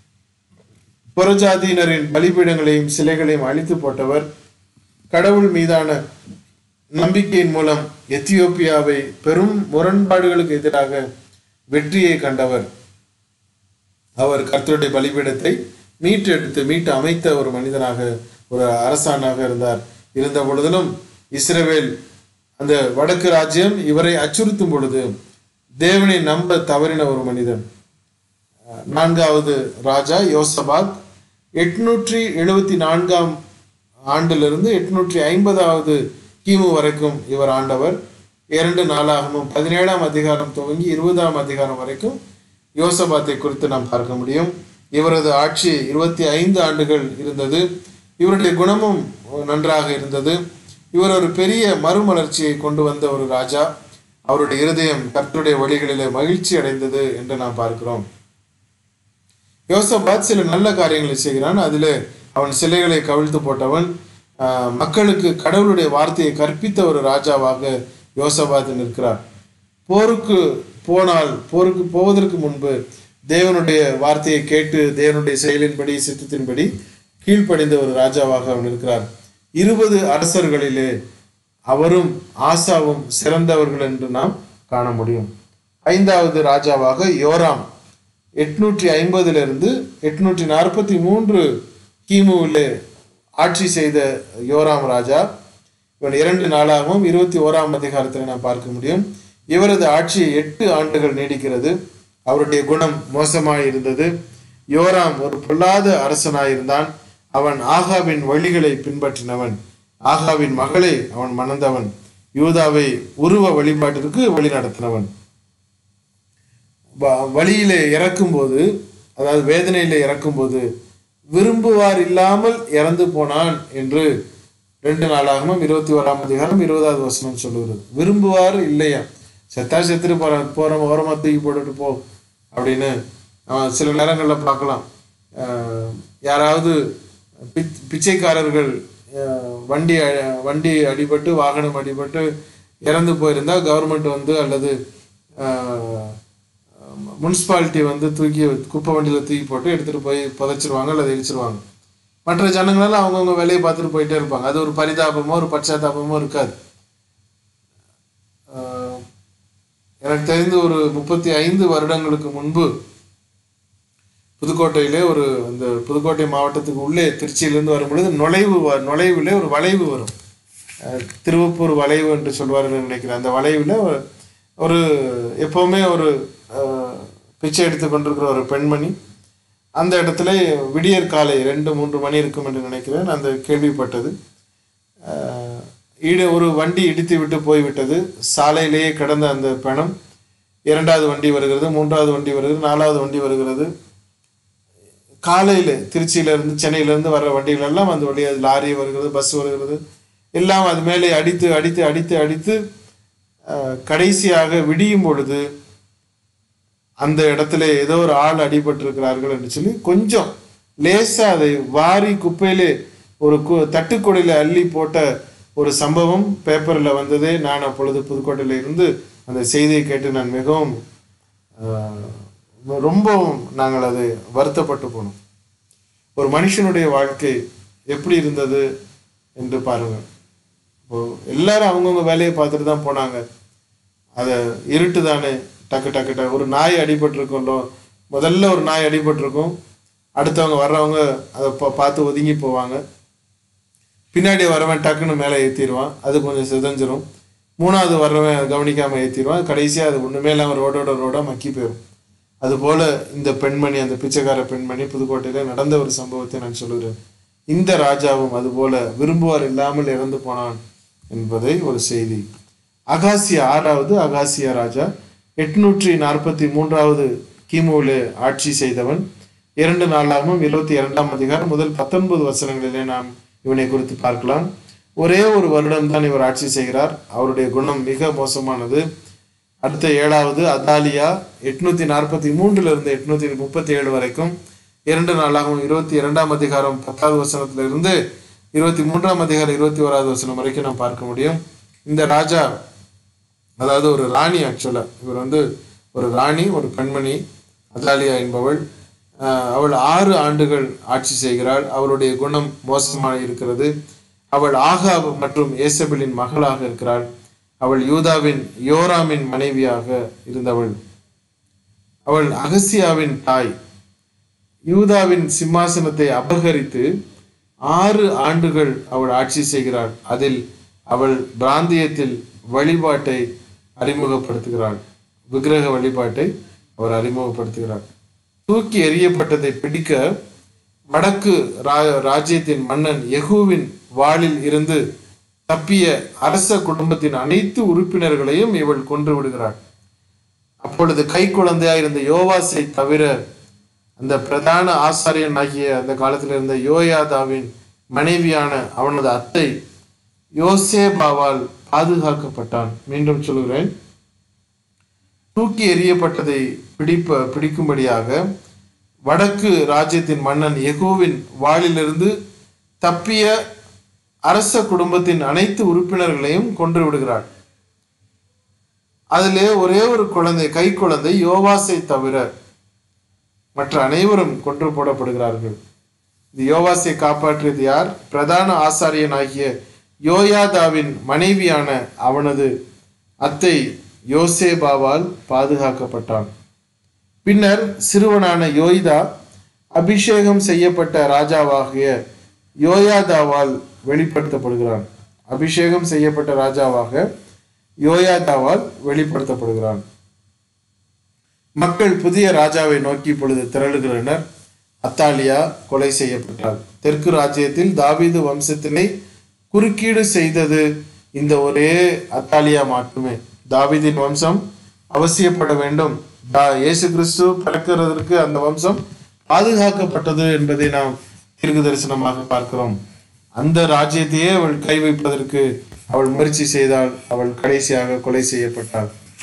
புறஜாதியினரின் பலிபீடங்களையும் சிலைகளையும் அழித்து போட்டவர் கடவுள் மீதான நம்பிக்கையின் மூலம் எத்தியோப்பியாவை பெரும் முரண்பாடுகளுக்கு எதிராக வெற்றியை கண்டவர் அவர் கர்த்தருடைய பலிபீடத்தை மீட்டு எடுத்து மீட்டு அமைத்த ஒரு மனிதனாக ஒரு அரசானாக இருந்தார் இருந்த பொழுதிலும் இஸ்ரவேல் அந்த வடக்கு ராஜ்யம் இவரை அச்சுறுத்தும் பொழுது தேவனை நம்ப தவறின ஒரு மனிதன் அஹ் நான்காவது ராஜா யோசபாத் எட்நூற்றி எழுபத்தி நான்காம் ஆண்டிலிருந்து எட்நூற்றி ஐம்பதாவது கிமு வரைக்கும் இவர் ஆண்டவர் இரண்டு நாளாகவும் பதினேழாம் அதிகாரம் துவங்கி இருபதாம் அதிகாரம் வரைக்கும் யோசபாத்தை குறித்து நாம் பார்க்க முடியும் இவரது ஆட்சி இருபத்தி ஐந்து ஆண்டுகள் இருந்தது இவருடைய குணமும் நன்றாக இருந்தது இவர் ஒரு பெரிய மறுமலர்ச்சியை கொண்டு வந்த ஒரு ராஜா அவருடைய இருதயம் கர்த்தருடைய வழிகளிலே மகிழ்ச்சி அடைந்தது என்று நாம் பார்க்கிறோம் யோசபாத் சில நல்ல காரியங்களை செய்கிறான் அதில் அவன் சிலைகளை கவிழ்த்து போட்டவன் ஆஹ், மக்களுக்கு கடவுளுடைய வார்த்தையை கற்பித்த ஒரு ராஜாவாக யோசபாத் நிற்கிறார் போருக்கு போனால் போருக்கு போவதற்கு முன்பு தேவனுடைய வார்த்தையை கேட்டு தேவனுடைய செயலின்படி சித்தத்தின்படி கீழ்ப்படிந்த ஒரு ராஜாவாக அவன் இருக்கிறார் இருபது அரசர்களிலே அவரும் ஆசாவும் சிறந்தவர்கள் என்று நாம் காண முடியும் ஐந்தாவது ராஜாவாக யோராம் எட்நூற்றி ஐம்பதிலிருந்து எட்நூற்றி நாற்பத்தி மூன்று கிமுவிலே ஆட்சி செய்த யோராம் ராஜா இவன் இரண்டு நாளாகவும் இருபத்தி ஓராம் அதிகாரத்தில் நாம் பார்க்க முடியும் இவரது ஆட்சி எட்டு ஆண்டுகள் நீடிக்கிறது அவருடைய குணம் மோசமாய் இருந்தது யோராம் ஒரு பொல்லாத அரசனாயிருந்தான் அவன் ஆகாவின் வழிகளை பின்பற்றினவன் ஆகாவின் மகளை அவன் மணந்தவன் யூதாவை உருவ வழிபாட்டிற்கு வழி நடத்தினவன் வ- வழியிலே இறக்கும்போது அதாவது வேதனையிலே இறக்கும்போது விரும்புவார் இல்லாமல் இறந்து போனான் என்று ரெண்டு நாளாகவும் இருபத்தி ஓராம் அதிகாரம் இருபதாவது வசனம் சொல்லுகிறது விரும்புவார் இல்லையா செத்தா செத்துட்டு போற போற ஓரமா தூக்கி போட்டுட்டு போ அப்படின்னு அவன் சில நேரங்களில் பார்க்கலாம் அஹ் யாராவது பிச்- பிச்சைக்காரர்கள் அஹ் வண்டி அ- வண்டி அடிபட்டு வாகனம் அடிபட்டு இறந்து போயிருந்தா கவர்மெண்ட் வந்து அல்லது முனிசிபாலிட்டி வந்து தூக்கி குப்பை வண்டியில் தூக்கி போட்டு எடுத்துகிட்டு போய் புதைச்சிருவாங்க அல்லது எரிச்சிருவாங்க மற்ற ஜனங்களெல்லாம் அவங்கவுங்க வேலையை பார்த்துட்டு போயிட்டே இருப்பாங்க அது ஒரு பரிதாபமோ ஒரு பச்சாத்தாபமோ இருக்காது ஆஹ் எனக்கு தெரிந்து ஒரு முப்பத்தி ஐந்து வருடங்களுக்கு முன்பு புதுக்கோட்டையிலே ஒரு அந்த புதுக்கோட்டை மாவட்டத்துக்கு உள்ளே திருச்சியிலேருந்து வரும் பொழுது நுழைவு வ- நுழைவுலே ஒரு வளைவு வரும் அஹ் திருவப்பூர் வளைவு என்று சொல்வார்கள் நினைக்கிறேன் அந்த வளைவில் ஒரு எப்போவுமே ஒரு அஹ், பிச்சை எடுத்து கொண்டிருக்கிற ஒரு பெண்மணி அந்த இடத்துல விடியற் காலை ரெண்டு மூன்று மணி இருக்கும் என்று நினைக்கிறேன் அந்த கேள்விப்பட்டது அஹ், ஈடு ஒரு வண்டி இடித்து விட்டு போய்விட்டது சாலையிலேயே கிடந்த அந்த பணம் இரண்டாவது வண்டி வருகிறது மூன்றாவது வண்டி வருகிறது நாலாவது வண்டி வருகிறது காலையில் திருச்சியிலேருந்து சென்னையிலேருந்து வர்ற வண்டிகள் எல்லாம் அந்த வழியாக லாரி வருகிறது பஸ் வருகிறது எல்லாம் அது மேலே அடித்து அடித்து அடித்து அடித்து அஹ், கடைசியாக விடியும் பொழுது அந்த இடத்துல ஏதோ ஒரு ஆள் அடிபட்டிருக்கிறார்கள் என்று சொல்லி கொஞ்சம் லேசா அதை வாரி குப்பையிலே ஒரு கு தட்டுக்குடையில அள்ளி போட்ட ஒரு சம்பவம் பேப்பரில் வந்ததே நான் அப்பொழுது புதுக்கோட்டையில இருந்து அந்த செய்தியை கேட்டு நான் மிகவும் ஆஹ், ரொம்பவும் நாங்கள் அதை வருத்தப்பட்டு போனோம் ஒரு மனுஷனுடைய வாழ்க்கை எப்படி இருந்தது என்று பாருங்கள் இப்போ எல்லாரும் அவங்கவுங்க வேலையை பார்த்துட்டு தான் போனாங்க அதை இருட்டு தானே டக்கு டக்கு டக்கு ஒரு நாய் அடிபட்டிருக்கோம் முதல்ல ஒரு நாய் அடிபட்டிருக்கும் அடுத்தவங்க வர்றவங்க அதை பா பார்த்து ஒதுங்கி போவாங்க பின்னாடி வரவன் டக்குன்னு மேலே ஏற்றிடுவான் அது கொஞ்சம் சிதஞ்சிரும் மூணாவது வர்றவன் அதை கவனிக்காமல் ஏற்றிடுவான் கடைசியாக அது ஒன்றுமே இல்லாமல் ரோடோட ரோடாக மக்கி போயிடும் அதுபோல இந்த பெண்மணி அந்த பிச்சைக்கார பெண்மணி புதுக்கோட்டையில் நடந்த ஒரு சம்பவத்தை நான் சொல்லுகிறேன் இந்த ராஜாவும் அதுபோல விரும்புவார் இல்லாமல் இறந்து போனான் என்பதை ஒரு செய்தி அகாசியா ஆறாவது அகாசியா ராஜா எட்நூற்றி நாற்பத்தி மூன்றாவது கிமுவிலே ஆட்சி செய்தவன் இரண்டு நாளாகவும் இருபத்தி இரண்டாம் அதிகாரம் முதல் பத்தொன்பது வசனங்களிலே நாம் இவனை குறித்து பார்க்கலாம் ஒரே ஒரு வருடம் தான் இவர் ஆட்சி செய்கிறார் அவருடைய குணம் மிக மோசமானது அடுத்த ஏழாவது அதாலியா எட்நூத்தி நாற்பத்தி மூன்றுல இருந்து எட்நூத்தி முப்பத்தி ஏழு வரைக்கும் இரண்டு நாளாகவும் இருபத்தி இரண்டாம் அதிகாரம் பத்தாவது வசனத்துல இருந்து இருபத்தி மூன்றாம் அதிகாரம் இருபத்தி ஓராவது வசனம் வரைக்கும் நாம் பார்க்க முடியும் இந்த ராஜா அதாவது ஒரு ராணி ஆக்சுவலா இவர் வந்து ஒரு ராணி ஒரு பெண்மணி அதாலியா என்பவள் ஆஹ், அவள் ஆறு ஆண்டுகள் ஆட்சி செய்கிறாள் அவளுடைய குணம் மோசமாக இருக்கிறது அவள் ஆகாப் மற்றும் ஏசபெலின் மகளாக இருக்கிறாள் அவள் யூதாவின் யோராமின் மனைவியாக இருந்தவள் அவள் அகசியாவின் தாய் யூதாவின் சிம்மாசனத்தை அபகரித்து ஆறு ஆண்டுகள் அவள் ஆட்சி செய்கிறாள் அதில் அவள் பிராந்தியத்தில் வழிபாட்டை அறிமுகப்படுத்துகிறாள் விக்கிரக வழிபாட்டை அவர் அறிமுகப்படுத்துகிறார் தூக்கி எறியப்பட்டதை பிடிக்க வடக்கு ரா- ராஜ்யத்தின் மன்னன் யெகூவின் வாளில் இருந்து தப்பிய அரச குடும்பத்தின் அனைத்து உறுப்பினர்களையும் இவள் கொன்று விடுகிறாள் அப்பொழுது கை குழந்தையாய் இருந்த யோவாசை தவிர அந்த பிரதான ஆசாரியன் ஆகிய அந்த காலத்தில் இருந்த யோயாதாவின் மனைவியான அவனது அத்தை யோசேபாவால் பாதுகாக்கப்பட்டான் மீண்டும் சொல்கிறேன் தூக்கி எறியப்பட்டதை பிடிப்ப பிடிக்கும்படியாக வடக்கு ராஜ்யத்தின் மன்னன் எகோவின் வாளிலிருந்து தப்பிய அரச குடும்பத்தின் அனைத்து உறுப்பினர்களையும் கொன்று விடுகிறாள் அதிலே ஒரே ஒரு குழந்தை கை குழந்தை யோவாசை தவிர மற்ற அனைவரும் கொன்று போடப்படுகிறார்கள் இந்த யோவாசை காப்பாற்றியது யார் பிரதான ஆசாரியன் ஆகிய யோயாதாவின் மனைவியான அவனது அத்தை யோசேபாவால் பாதுகாக்கப்பட்டான் பின்னர் சிறுவனான யோய்தா அபிஷேகம் செய்யப்பட்ட ராஜாவாகிய யோயாதாவால் வெளிப்படுத்தப்படுகிறான் அபிஷேகம் செய்யப்பட்ட ராஜாவாக யோயாதாவால் வெளிப்படுத்தப்படுகிறான் மக்கள் புதிய ராஜாவை நோக்கி இப்பொழுது திரளுகிறனர் அத்தாலியா கொலை செய்யப்பட்டாள் தெற்கு ராஜ்யத்தில் தாவீது வம்சத்தினை குறுக்கீடு செய்தது இந்த ஒரே அத்தாலியா மட்டுமே தாவீதின் வம்சம் அவசியப்பட வேண்டும் தா- இயேசு கிறிஸ்து பிறக்கிறதற்கு அந்த வம்சம் பாதுகாக்கப்பட்டது என்பதை நாம் தீர்க்க தரிசனமாக பார்க்கிறோம் அந்த ராஜ்யத்தையே அவள் கை வைப்பதற்கு அவள் முயற்சி செய்தால் அவள் கடைசியாக கொலை செய்யப்பட்டாள்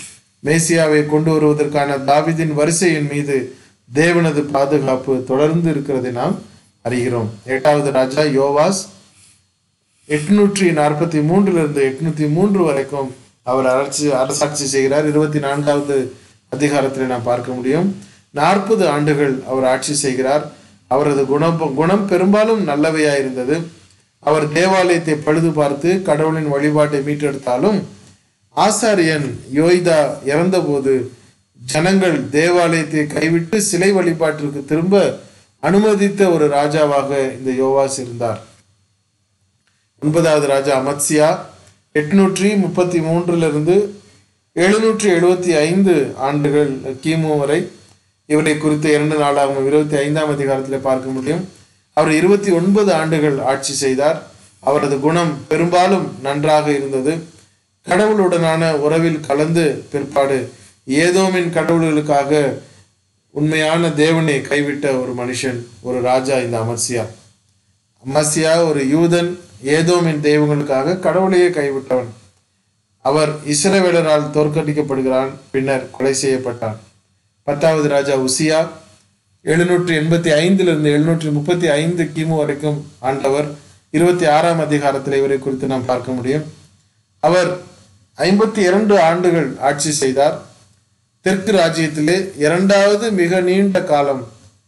மேசியாவை கொண்டு வருவதற்கான தாவிதின் வரிசையின் மீது தேவனது பாதுகாப்பு தொடர்ந்து இருக்கிறதை நாம் அறிகிறோம் எட்டாவது ராஜா யோவாஸ் எட்நூற்றி நாற்பத்தி மூன்றிலிருந்து எட்நூத்தி மூன்று வரைக்கும் அவர் அரசு அரசாட்சி செய்கிறார் இருபத்தி நான்காவது அதிகாரத்தில் நாம் பார்க்க முடியும் நாற்பது ஆண்டுகள் அவர் ஆட்சி செய்கிறார் அவரது குணம் குணம் பெரும்பாலும் நல்லவையா இருந்தது அவர் தேவாலயத்தை பழுது பார்த்து கடவுளின் வழிபாட்டை மீட்டெடுத்தாலும் ஆசாரியன் யோய்தா இறந்தபோது ஜனங்கள் தேவாலயத்தை கைவிட்டு சிலை வழிபாட்டிற்கு திரும்ப அனுமதித்த ஒரு ராஜாவாக இந்த யோவாஸ் இருந்தார் ஒன்பதாவது ராஜா அமத்சியா எட்நூற்றி முப்பத்தி மூன்றிலிருந்து எழுநூற்றி எழுபத்தி ஐந்து ஆண்டுகள் கிமு வரை இவரை குறித்து இரண்டு நாளாகும் இருபத்தி ஐந்தாம் அதிகாரத்தில் பார்க்க முடியும் அவர் இருபத்தி ஒன்பது ஆண்டுகள் ஆட்சி செய்தார் அவரது குணம் பெரும்பாலும் நன்றாக இருந்தது கடவுளுடனான உறவில் கலந்து பிற்பாடு ஏதோமின் கடவுள்களுக்காக உண்மையான தேவனை கைவிட்ட ஒரு மனுஷன் ஒரு ராஜா இந்த அமர்சியா அமர்சியா ஒரு யூதன் ஏதோமின் தெய்வங்களுக்காக கடவுளையே கைவிட்டவன் அவர் இஸ்ரவேலரால் தோற்கடிக்கப்படுகிறான் பின்னர் கொலை செய்யப்பட்டான் பத்தாவது ராஜா உசியா எழுநூற்றி எண்பத்தி ஐந்திலிருந்து எழுநூற்றி முப்பத்தி ஐந்து கிமு வரைக்கும் ஆண்டவர் இருபத்தி ஆறாம் அதிகாரத்தில் இவரை குறித்து நாம் பார்க்க முடியும் அவர் ஐம்பத்தி இரண்டு ஆண்டுகள் ஆட்சி செய்தார் தெற்கு ராஜ்யத்திலே இரண்டாவது மிக நீண்ட காலம்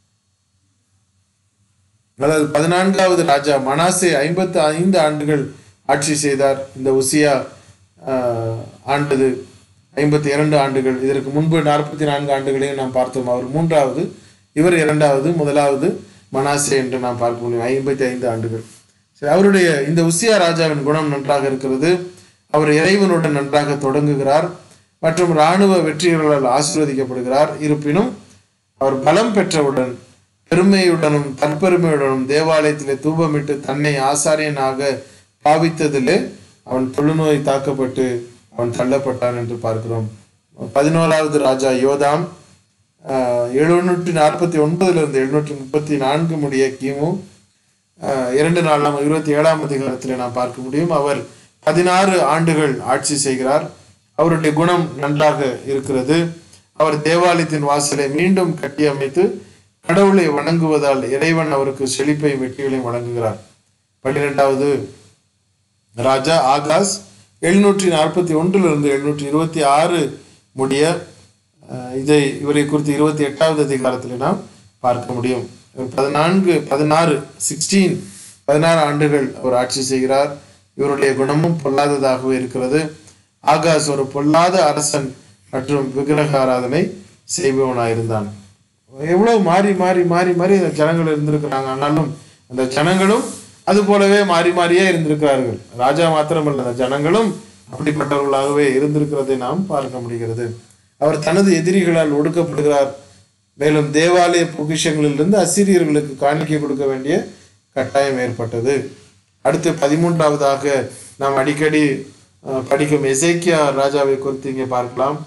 அதாவது பதினான்காவது ராஜா மனாசே ஐம்பத்து ஐந்து ஆண்டுகள் ஆட்சி செய்தார் இந்த உசியா ஆஹ், ஆண்டது ஐம்பத்தி இரண்டு ஆண்டுகள் இதற்கு முன்பு நாற்பத்தி நான்கு ஆண்டுகளையும் நாம் பார்த்தோம் அவர் மூன்றாவது இவர் இரண்டாவது முதலாவது மனாசே என்று நாம் பார்க்க முடியும் ஐம்பத்தி ஐந்து ஆண்டுகள் சரி அவருடைய இந்த உசியா ராஜாவின் குணம் நன்றாக இருக்கிறது அவர் இறைவனுடன் நன்றாக தொடங்குகிறார் மற்றும் இராணுவ வெற்றிகளால் ஆசீர்வதிக்கப்படுகிறார் இருப்பினும் அவர் பலம் பெற்றவுடன் பெருமையுடனும் தற்பெருமையுடனும் தேவாலயத்திலே தூபமிட்டு தன்னை ஆசாரியனாக பாவித்ததிலே அவன் தொழுநோய் தாக்கப்பட்டு அவன் தள்ளப்பட்டான் என்று பார்க்கிறோம் பதினோராவது ராஜா யோதாம் ஆஹ், எழுநூற்றி நாற்பத்தி ஒன்பதிலிருந்து எழுநூற்றி முப்பத்தி நான்கு முடிய கிமு ஆஹ், இரண்டு நாள் நாம் இருபத்தி ஏழாம் அதிகாரத்தில் நாம் பார்க்க முடியும் அவர் பதினாறு ஆண்டுகள் ஆட்சி செய்கிறார் அவருடைய குணம் நன்றாக இருக்கிறது அவர் தேவாலயத்தின் வாசலை மீண்டும் கட்டியமைத்து கடவுளை வணங்குவதால் இறைவன் அவருக்கு செழிப்பை வெற்றிகளையும் வழங்குகிறார் பன்னிரெண்டாவது ராஜா ஆகாஸ் எழுநூற்றி நாற்பத்தி ஒன்றிலிருந்து எழுநூற்றி இருபத்தி ஆறு முடிய அஹ், இதை இவரை குறித்து இருபத்தி எட்டாவது அதிகாரத்தில் நாம் பார்க்க முடியும் இவர் பதினான்கு பதினாறு சிக்ஸ்டீன் பதினாறு ஆண்டுகள் அவர் ஆட்சி செய்கிறார் இவருடைய குணமும் பொல்லாததாகவே இருக்கிறது ஆகாஸ் ஒரு பொல்லாத அரசன் மற்றும் விக்கிரக ஆராதனை செய்பவனாயிருந்தான் எவ்வளவு மாறி மாறி மாறி மாறி இந்த ஜனங்கள் இருந்திருக்கிறாங்க ஆனாலும் அந்த ஜனங்களும் அது போலவே மாறி மாறியே இருந்திருக்கிறார்கள் ராஜா மாத்திரமல்ல அந்த ஜனங்களும் அப்படிப்பட்டவர்களாகவே இருந்திருக்கிறதை நாம் பார்க்க முடிகிறது அவர் தனது எதிரிகளால் ஒடுக்கப்படுகிறார் மேலும் தேவாலய பொக்கிஷங்களிலிருந்து அசிரியர்களுக்கு காணிக்கை கொடுக்க வேண்டிய கட்டாயம் ஏற்பட்டது அடுத்து பதிமூன்றாவதாக நாம் அடிக்கடி அஹ், படிக்கும் எசேக்கியா ராஜாவை குறித்து இங்கே பார்க்கலாம்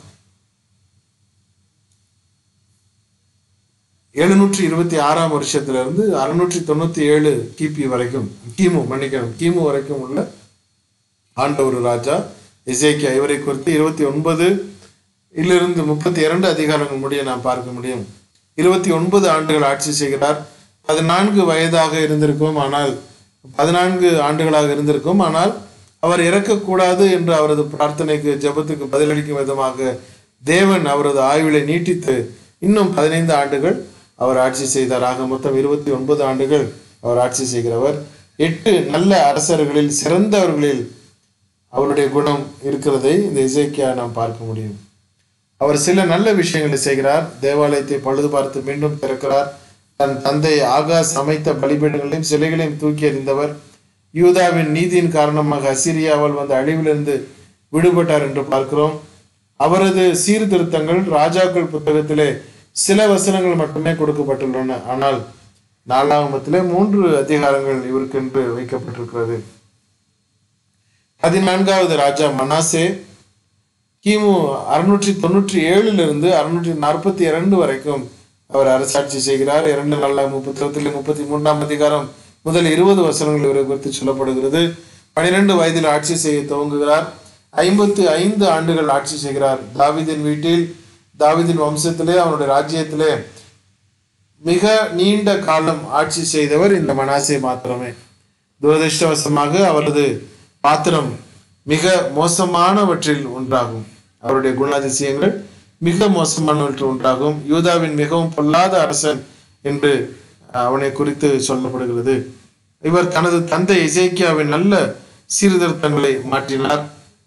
எழுநூற்றி இருபத்தி ஆறாம் வருஷத்திலிருந்து அறுநூற்றி தொண்ணூத்தி ஏழு கிபி வரைக்கும் கிமு மன்னிக்கணும் கிமு வரைக்கும் உள்ள ஆண்ட ஒரு ராஜா எசேக்கியா இவரை குறித்து இருபத்தி ஒன்பது இலிருந்து முப்பத்தி இரண்டு அதிகாரங்கள் முடிய நாம் பார்க்க முடியும் இருபத்தி ஒன்பது ஆண்டுகள் ஆட்சி செய்கிறார் பதினான்கு வயதாக இருந்திருக்கும் ஆனால் பதினான்கு ஆண்டுகளாக இருந்திருக்கும் ஆனால் அவர் இறக்கக்கூடாது என்று அவரது பிரார்த்தனைக்கு ஜெபத்துக்கு பதிலளிக்கும் விதமாக தேவன் அவரது ஆயுளை நீட்டித்து இன்னும் பதினைந்து ஆண்டுகள் அவர் ஆட்சி செய்தார் ஆக மொத்தம் இருபத்தி ஒன்பது ஆண்டுகள் அவர் ஆட்சி செய்கிறவர் எட்டு நல்ல அரசர்களில் சிறந்தவர்களில் அவருடைய குணம் இருக்கிறதை இந்த இசைக்கியா நாம் பார்க்க முடியும் அவர் சில நல்ல விஷயங்களை செய்கிறார் தேவாலயத்தை பழுது பார்த்து மீண்டும் திறக்கிறார் தன் தந்தை ஆகாஸ் அமைத்த பலிபீடங்களையும் சிலைகளையும் தூக்கி எறிந்தவர் யூதாவின் நீதியின் காரணமாக அசிரியாவால் வந்த அழிவிலிருந்து விடுபட்டார் என்று பார்க்கிறோம் அவரது சீர்திருத்தங்கள் ராஜாக்கள் புத்தகத்திலே சில வசனங்கள் மட்டுமே கொடுக்கப்பட்டுள்ளன ஆனால் நாலாகமத்திலே மூன்று அதிகாரங்கள் இவருக்கென்று வைக்கப்பட்டிருக்கிறது பதினான்காவது ராஜா மனாசே கிமு அறுநூற்றி தொண்ணூற்றி ஏழிலிருந்து அறுநூற்றி நாற்பத்தி இரண்டு வரைக்கும் அவர் அரசாட்சி செய்கிறார் இரண்டு நாளாம் புத்தகத்தில் முப்பத்தி மூன்றாம் அதிகாரம் முதல் இருபது வசனங்கள் இவரை குறித்து சொல்லப்படுகிறது பனிரெண்டு வயதில் ஆட்சி செய்ய துவங்குகிறார் ஐம்பத்தி ஐந்து ஆண்டுகள் ஆட்சி செய்கிறார் தாவீதின் வீட்டில் தாவீதின் வம்சத்திலே அவனுடைய ராஜ்யத்திலே மிக நீண்ட காலம் ஆட்சி செய்தவர் இந்த மனாசே மாத்திரமே துரதிருஷ்டவசமாக அவரது பாத்திரம் மிக மோசமானவற்றில் ஒன்றாகும் அவருடைய குணாதிசயங்கள் மிக மோசமானவற்றில் ஒன்றாகும் யூதாவின் மிகவும் பொல்லாத அரசன் என்று அவனை குறித்து சொல்லப்படுகிறது இவர் தனது தந்தை இசைக்கியாவின் நல்ல சீர்திருத்தங்களை மாற்றினார்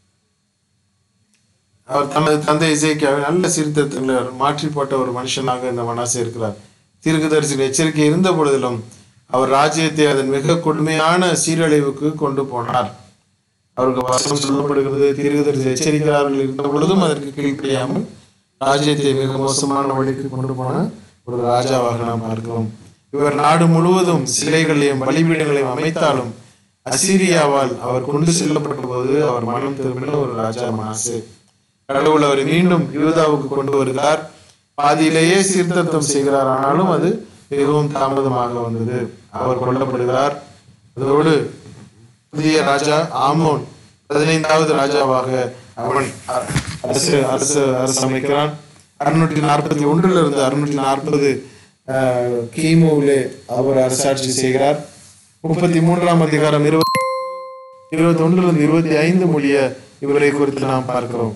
அவர் தனது தந்தை இசைக்கியாவின் நல்ல சீர்திருத்தங்களை மாற்றி போட்ட ஒரு மனுஷனாக இந்த மனாசே இருக்கிறார் தீர்க்கதரிசியின் எச்சரிக்கை இருந்த பொழுதிலும் அவர் ராஜ்யத்தை அதன் மிக கொடுமையான சீரழிவுக்கு கொண்டு போனார் அவருக்கு வசனம் சொல்லப்படுகிறது தீர்க்கதரிசி எச்சரிக்கிறார்கள் இருந்த பொழுதும் அதற்கு கீழ்ப்படியாமல் ராஜ்யத்தை மிக மோசமான வழிக்கு கொண்டு போன ஒரு ராஜாவாக நாம் பார்க்கிறோம் இவர் நாடு முழுவதும் சிலைகளையும் பலிபீடங்களையும் அமைத்தாலும் அசீரியாவால் அவர் கொண்டு செல்லப்பட்ட போது அவர் மனம் திரும்பின ஒரு ராஜா மனாசே கடவுள் அவரை மீண்டும் யூதாவுக்கு கொண்டு வருகிறார் பாதியிலேயே சீர்திருத்தம் செய்கிறார் ஆனாலும் அது மிகவும் தாமதமாக வந்தது அவர் கொல்லப்படுகிறார் அதோடு புதிய ராஜா ஆமோன் பதினைந்தாவது ராஜாவாக அவன் அ- அரசு அரசு அரசு அமைக்கிறான் அறுநூற்றி நாற்பத்தி ஒன்றுல இருந்து அறுநூற்றி நாற்பது கிமுவிலே அவர் அரசாட்சி செய்கிறார் முப்பத்தி மூன்றாம் அதிகாரம் இருபது இருபத்தி ஒன்றிலிருந்து இருபத்தி ஐந்து மொழிய இவரை குறித்து நாம் பார்க்கிறோம்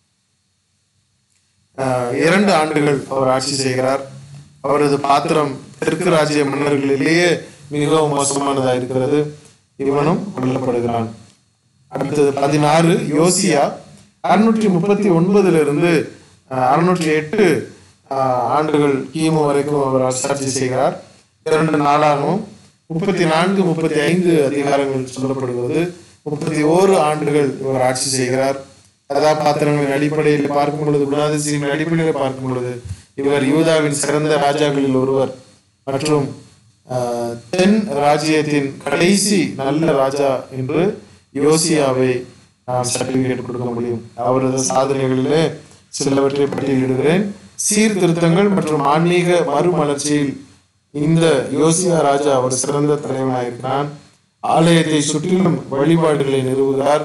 ஆஹ் இரண்டு ஆண்டுகள் அவர் ஆட்சி செய்கிறார் அவரது பாத்திரம் தெற்கு ராஜ்ய மன்னர்களிலேயே மிகவும் மோசமானதா இருக்கிறது இவனும் கொல்லப்படுகிறான் அடுத்தது பதினாறு யோசியா அறுநூற்றி முப்பத்தி ஒன்பதுல இருந்து அறுநூற்றி எட்டு ஆண்டுகள் கிமு வரைக்கும் அவர் அரசாட்சி செய்கிறார் இரண்டு நாளாகவும் முப்பத்தி நான்கு முப்பத்தி ஐந்து அதிகாரங்கள் சொல்லப்படுகிறது முப்பத்தி ஓரு ஆண்டுகள் இவர் ஆட்சி செய்கிறார் கதாபாத்திரங்களின் அடிப்படையில் பார்க்கும் பொழுது குணாதிசயங்களின் அடிப்படையில் பார்க்கும் பொழுது இவர் யூதாவின் சிறந்த ராஜாக்களில் ஒருவர் மற்றும் ஆஹ், தென் ராஜ்யத்தின் கடைசி நல்ல ராஜா என்று யோசியாவை நாம் சர்டிபிகேட் கொடுக்க முடியும் அவரது சாதனைகளிலே சிலவற்றை பட்டியலிடுகிறேன் சீர்திருத்தங்கள் மற்றும் ஆன்மீக மறுமலர்ச்சியில் இந்த யோசியா ராஜா ஒரு சிறந்த தலைவனாயிருக்கிறான் ஆலயத்தை சுற்றிலும் வழிபாடுகளை நிறுவுகிறார்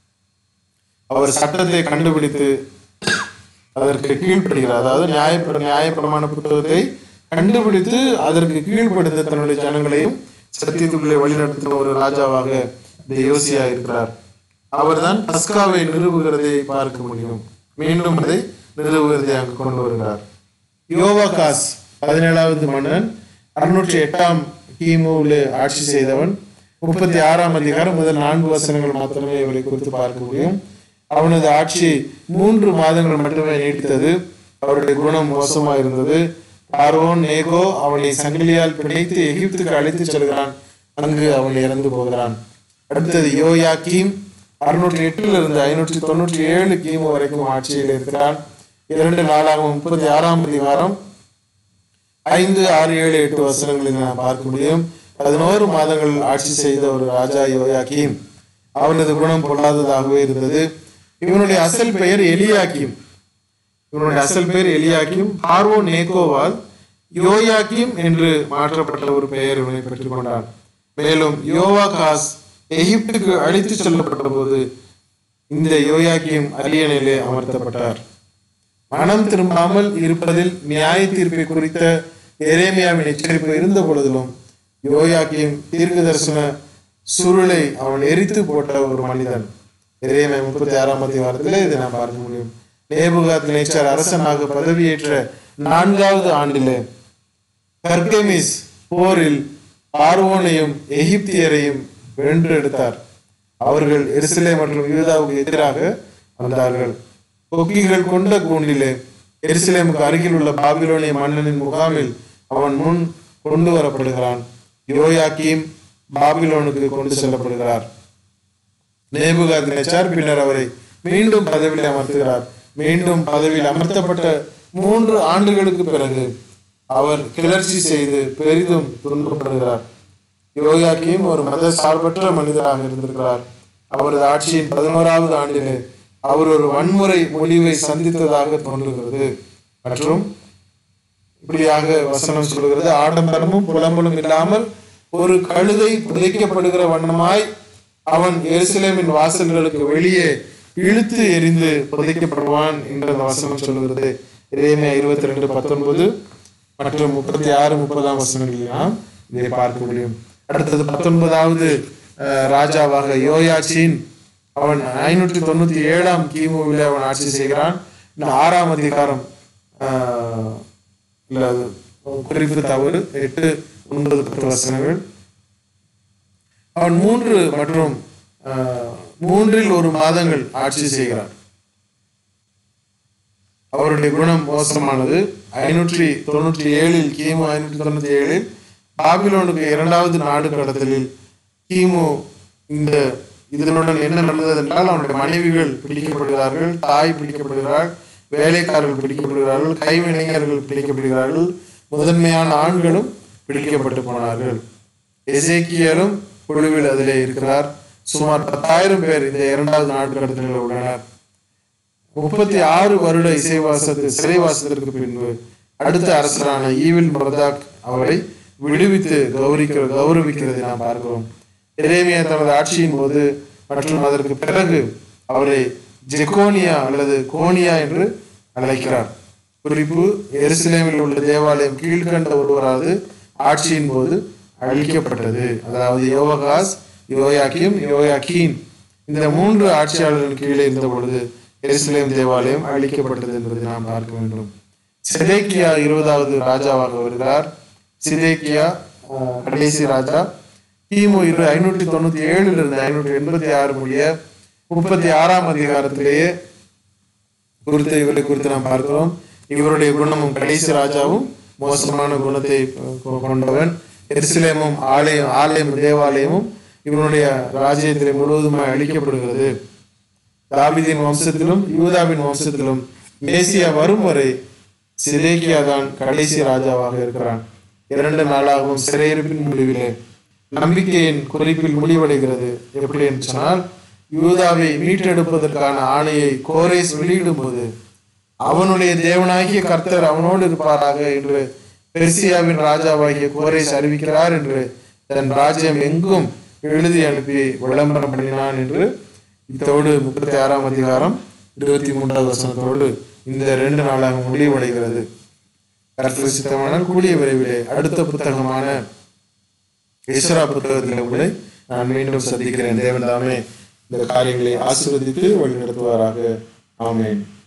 அவர் சட்டத்தை கண்டுபிடித்து அதற்கு கீழ்ப்படுகிறார் அதாவது நியாய நியாயப்பிரமாண புத்தகத்தை கண்டுபிடித்து அதற்கு கீழ்ப்படுத்த தன்னுடைய ஜனங்களையும் சத்தியத்துக்குள்ளே வழிநடத்தின ஒரு ராஜாவாக இந்த யோசியா இருக்கிறார் அவர்தான் பஸ்காவை நிறுவுகிறதை பார்க்க முடியும் மீண்டும் அதை நிறுவுகிறதை அங்கு கொண்டு வருகிறார் யோவாகாஸ் பதினேழாவது மன்னன் அறுநூற்றி எட்டாம் கிமுவில் ஆட்சி செய்தவன் முப்பத்தி ஆறாம் அதிகாரம் முதல் நான்கு வசனங்கள் மாத்திரமே இவரை குறித்து பார்க்க முடியும் அவனது ஆட்சி மூன்று மாதங்கள் மட்டுமே நீடித்தது அவருடைய குணம் மோசமா இருந்தது பார்வோன் நேகோ அவனை சங்கிலியால் பிணைத்து எகிப்துக்கு அழைத்து செல்கிறான் அங்கு அவன் இறந்து போகிறான் அடுத்தது யோயாக்கீம் அறுநூற்றி எட்டுல இருந்து ஐநூற்றி தொண்ணூற்றி ஏழு கிமு வரைக்கும் ஆட்சியில் இருக்கிறான் இரண்டு நாளாக முப்பத்தி ஆறாம் அதிகாரம் ஐந்து ஆறு ஏழு எட்டு வசனங்களில் நாம் பார்க்க முடியும் பதினோரு மாதங்கள் ஆட்சி செய்த ஒரு ராஜா யோயாக்கீம் அவனது குணம் பொல்லாததாகவே இருந்தது இவனுடைய அசல் பெயர் எலியாக்கிம் இவனுடைய அசல் பெயர் எலியாக்கிம் பார்வோ நேகோவால் யோயாக்கிம் என்று மாற்றப்பட்ட ஒரு பெயர் இவனை பெற்றுக் கொண்டான் மேலும் யோவாகாஸ் எகிப்துக்கு அழைத்து செல்லப்பட்ட போது இந்த யோயாக்கிம் அரியணையிலே அமர்த்தப்பட்டார் மனம் திரும்பாமல் இருப்பதில் நியாய தீர்ப்பை குறித்த எரேமியாவின் எச்சரிப்பு இருந்த பொழுதிலும் யோயாக்கிம் தீர்க்க தரிசன சுருளை அவன் எரித்து போட்ட ஒரு மனிதன் எரேமியா முப்பத்தி ஆறாம் அதிகாரத்திலே இதை நாம் பார்க்க முடியும் நேபுகாத் நேச்சர் அரசனாக பதவியேற்ற நான்காவது ஆண்டிலே கர்கமிஸ் போரில் பார்வோனையும் எகிப்தியரையும் வென்றெடுத்தார் அவர்கள் எருசலே மற்றும் யூதாவுக்கு எதிராக வந்தார்கள் கொக்கிகள் கொண்ட கூண்டிலே எருசலேமுக்கு அருகில் உள்ள பாபிலோனிய மன்னனின் முகாமில் அவன் முன் கொண்டு வரப்படுகிறான் யோயாக்கீம் பாபிலோனுக்கு கொண்டு செல்லப்படுகிறார் நேபுகாத் நேச்சார் பின்னர் அவரை மீண்டும் பதவியில் அமர்த்துகிறார் மீண்டும் பதவியில் அமர்த்தப்பட்ட மூன்று ஆண்டுகளுக்கு பிறகு அவர் கிளர்ச்சி செய்து பெரிதும் துன்பப்படுகிறார் யோயாக்கியும் ஒரு மத சார்பற்ற மனிதராக இருந்திருக்கிறார் அவரது ஆட்சியின் பதினோராவது ஆண்டிலே அவர் ஒரு வன்முறை முடிவை சந்தித்ததாக தோன்றுகிறது மற்றும் இப்படியாக வசனம் சொல்கிறது ஆடம்பரமும் புலம்பலும் இல்லாமல் ஒரு கழுதை புதைக்கப்படுகிற வண்ணமாய் அவன் எருசலேமின் வாசல்களுக்கு வெளியே இழுத்து எரிந்து புதைக்கப்படுவான் என்ற அந்த வசனம் சொல்லுகிறது இறைமையா இருபத்தி ரெண்டு பத்தொன்பது மற்றும் முப்பத்தி ஆறு முப்பதாம் வசனங்களில் நாம் இதை பார்க்க முடியும் அடுத்தது பத்தொன்பதாவது அஹ், ராஜாவாக யோயாச்சின் அவன் ஐநூற்றி தொண்ணூத்தி ஏழாம் கிமுவில் அவன் ஆட்சி செய்கிறான் இந்த ஆறாம் அதிகாரம் ஆஹ், இல்ல அது குறிப்பு தவறு எட்டு ஒன்பது பத்து வசனங்கள் அவன் மூன்று மற்றும் ஆஹ், மூன்றில் ஒரு மாதங்கள் ஆட்சி செய்கிறார் அவருடைய குணம் மோசமானது ஐநூற்றி தொண்ணூற்றி ஏழில் கிமு ஐநூற்றி தொண்ணூற்றி ஏழில் பாபிலோனுக்கு இரண்டாவது நாடு கடத்தலில் கிமு இந்த இதனுடன் என்ன நடந்தது என்றால் அவனுடைய மனைவிகள் பிடிக்கப்படுகிறார்கள் தாய் பிடிக்கப்படுகிறார் வேலைக்காரர்கள் பிடிக்கப்படுகிறார்கள் கைவினைஞர்கள் பிடிக்கப்படுகிறார்கள் முதன்மையான ஆண்களும் பிடிக்கப்பட்டு போனார்கள் எசேக்கியரும் குழுவில் அதிலே இருக்கிறார் சுமார் பத்தாயிரம் பேர் இந்த இரண்டாவது நாடு கடத்தலில் உள்ளனர் முப்பத்தி ஆறு வருட இசைவாசத்து சிறைவாசத்திற்கு பின்பு அடுத்த அரசரான ஈவில் மொரதாக் அவரை விடுவித்து கௌரிக்க கௌரவிக்கிறதை நாம் பார்க்கிறோம் எரேமியா தனது ஆட்சியின் போது மற்றும் அதற்கு பிறகு அவரை ஜெகோனியா அல்லது கோனியா என்று அழைக்கிறார் குறிப்பு எருசலேமில் உள்ள தேவாலயம் கீழ்கண்ட ஒருவராது ஆட்சியின் போது அழிக்கப்பட்டது அதாவது யோவகாஸ் யோயாக்கிம் யோயாக்கீன் இந்த மூன்று ஆட்சியாளர்கள் கீழே இருந்த பொழுது எருசலேம் தேவாலயம் அழிக்கப்பட்டது என்பதை நாம் பார்க்க வேண்டும் சிதேக்கியா இருபதாவது ராஜாவாக வருகிறார் சிதேக்கியா ஆஹ், கடைசி ராஜா கிமு இரு ஐநூற்றி தொண்ணூத்தி ஏழுல இருந்து ஐநூற்றி எண்பத்தி ஆறு முடிய முப்பத்தி ஆறாம் அதிகாரத்திலேயே குறித்து இவரை குறித்து நாம் பார்க்கிறோம் இவருடைய குணமும் கடைசி ராஜாவும் மோசமான குணத்தை கொ- கொண்டவன் எருசலேமும் ஆலயம் ஆலயம் தேவாலயமும் இவனுடைய ராஜ்யத்திலே முழுவதுமாய் அழிக்கப்படுகிறது தாவீதின் வம்சத்திலும் யூதாவின் வம்சத்திலும் மேசியா வரும் வரை சிதேக்கியா தான் கடைசி ராஜாவாக இருக்கிறான் இரண்டு நாளாகவும் சிறையிருப்பின் முடிவிலே நம்பிக்கையின் குறிப்பில் முடிவடைகிறது எப்படி என்று சொன்னால் யூதாவை மீட்டெடுப்பதற்கான ஆணையை கோரேஸ் வெளியிடும் போது அவனுடைய தேவனாகிய கர்த்தர் அவனோடு இருப்பாராக என்று பெர்சியாவின் ராஜாவாகிய கோரேஸ் அறிவிக்கிறார் என்று தன் ராஜ்யம் எங்கும் எழுதி அனுப்பி விளம்பரம் பண்ணினான் என்று இத்தோடு முப்பத்தி ஆறாம் அதிகாரம் இருபத்தி மூன்றாவது வசனத்தோடு இந்த ரெண்டு நாளாக முடிவடைகிறது கர்த்தர் சித்தமானால் கூடிய விரைவிலே அடுத்த புத்தகமான எஸ்ரா புத்தகத்தில் உங்களை நான் மீண்டும் சந்திக்கிறேன் தேவன் தாமே இந்த காரியங்களை ஆசீர்வதித்து வழிநடத்துவாராக ஆமென்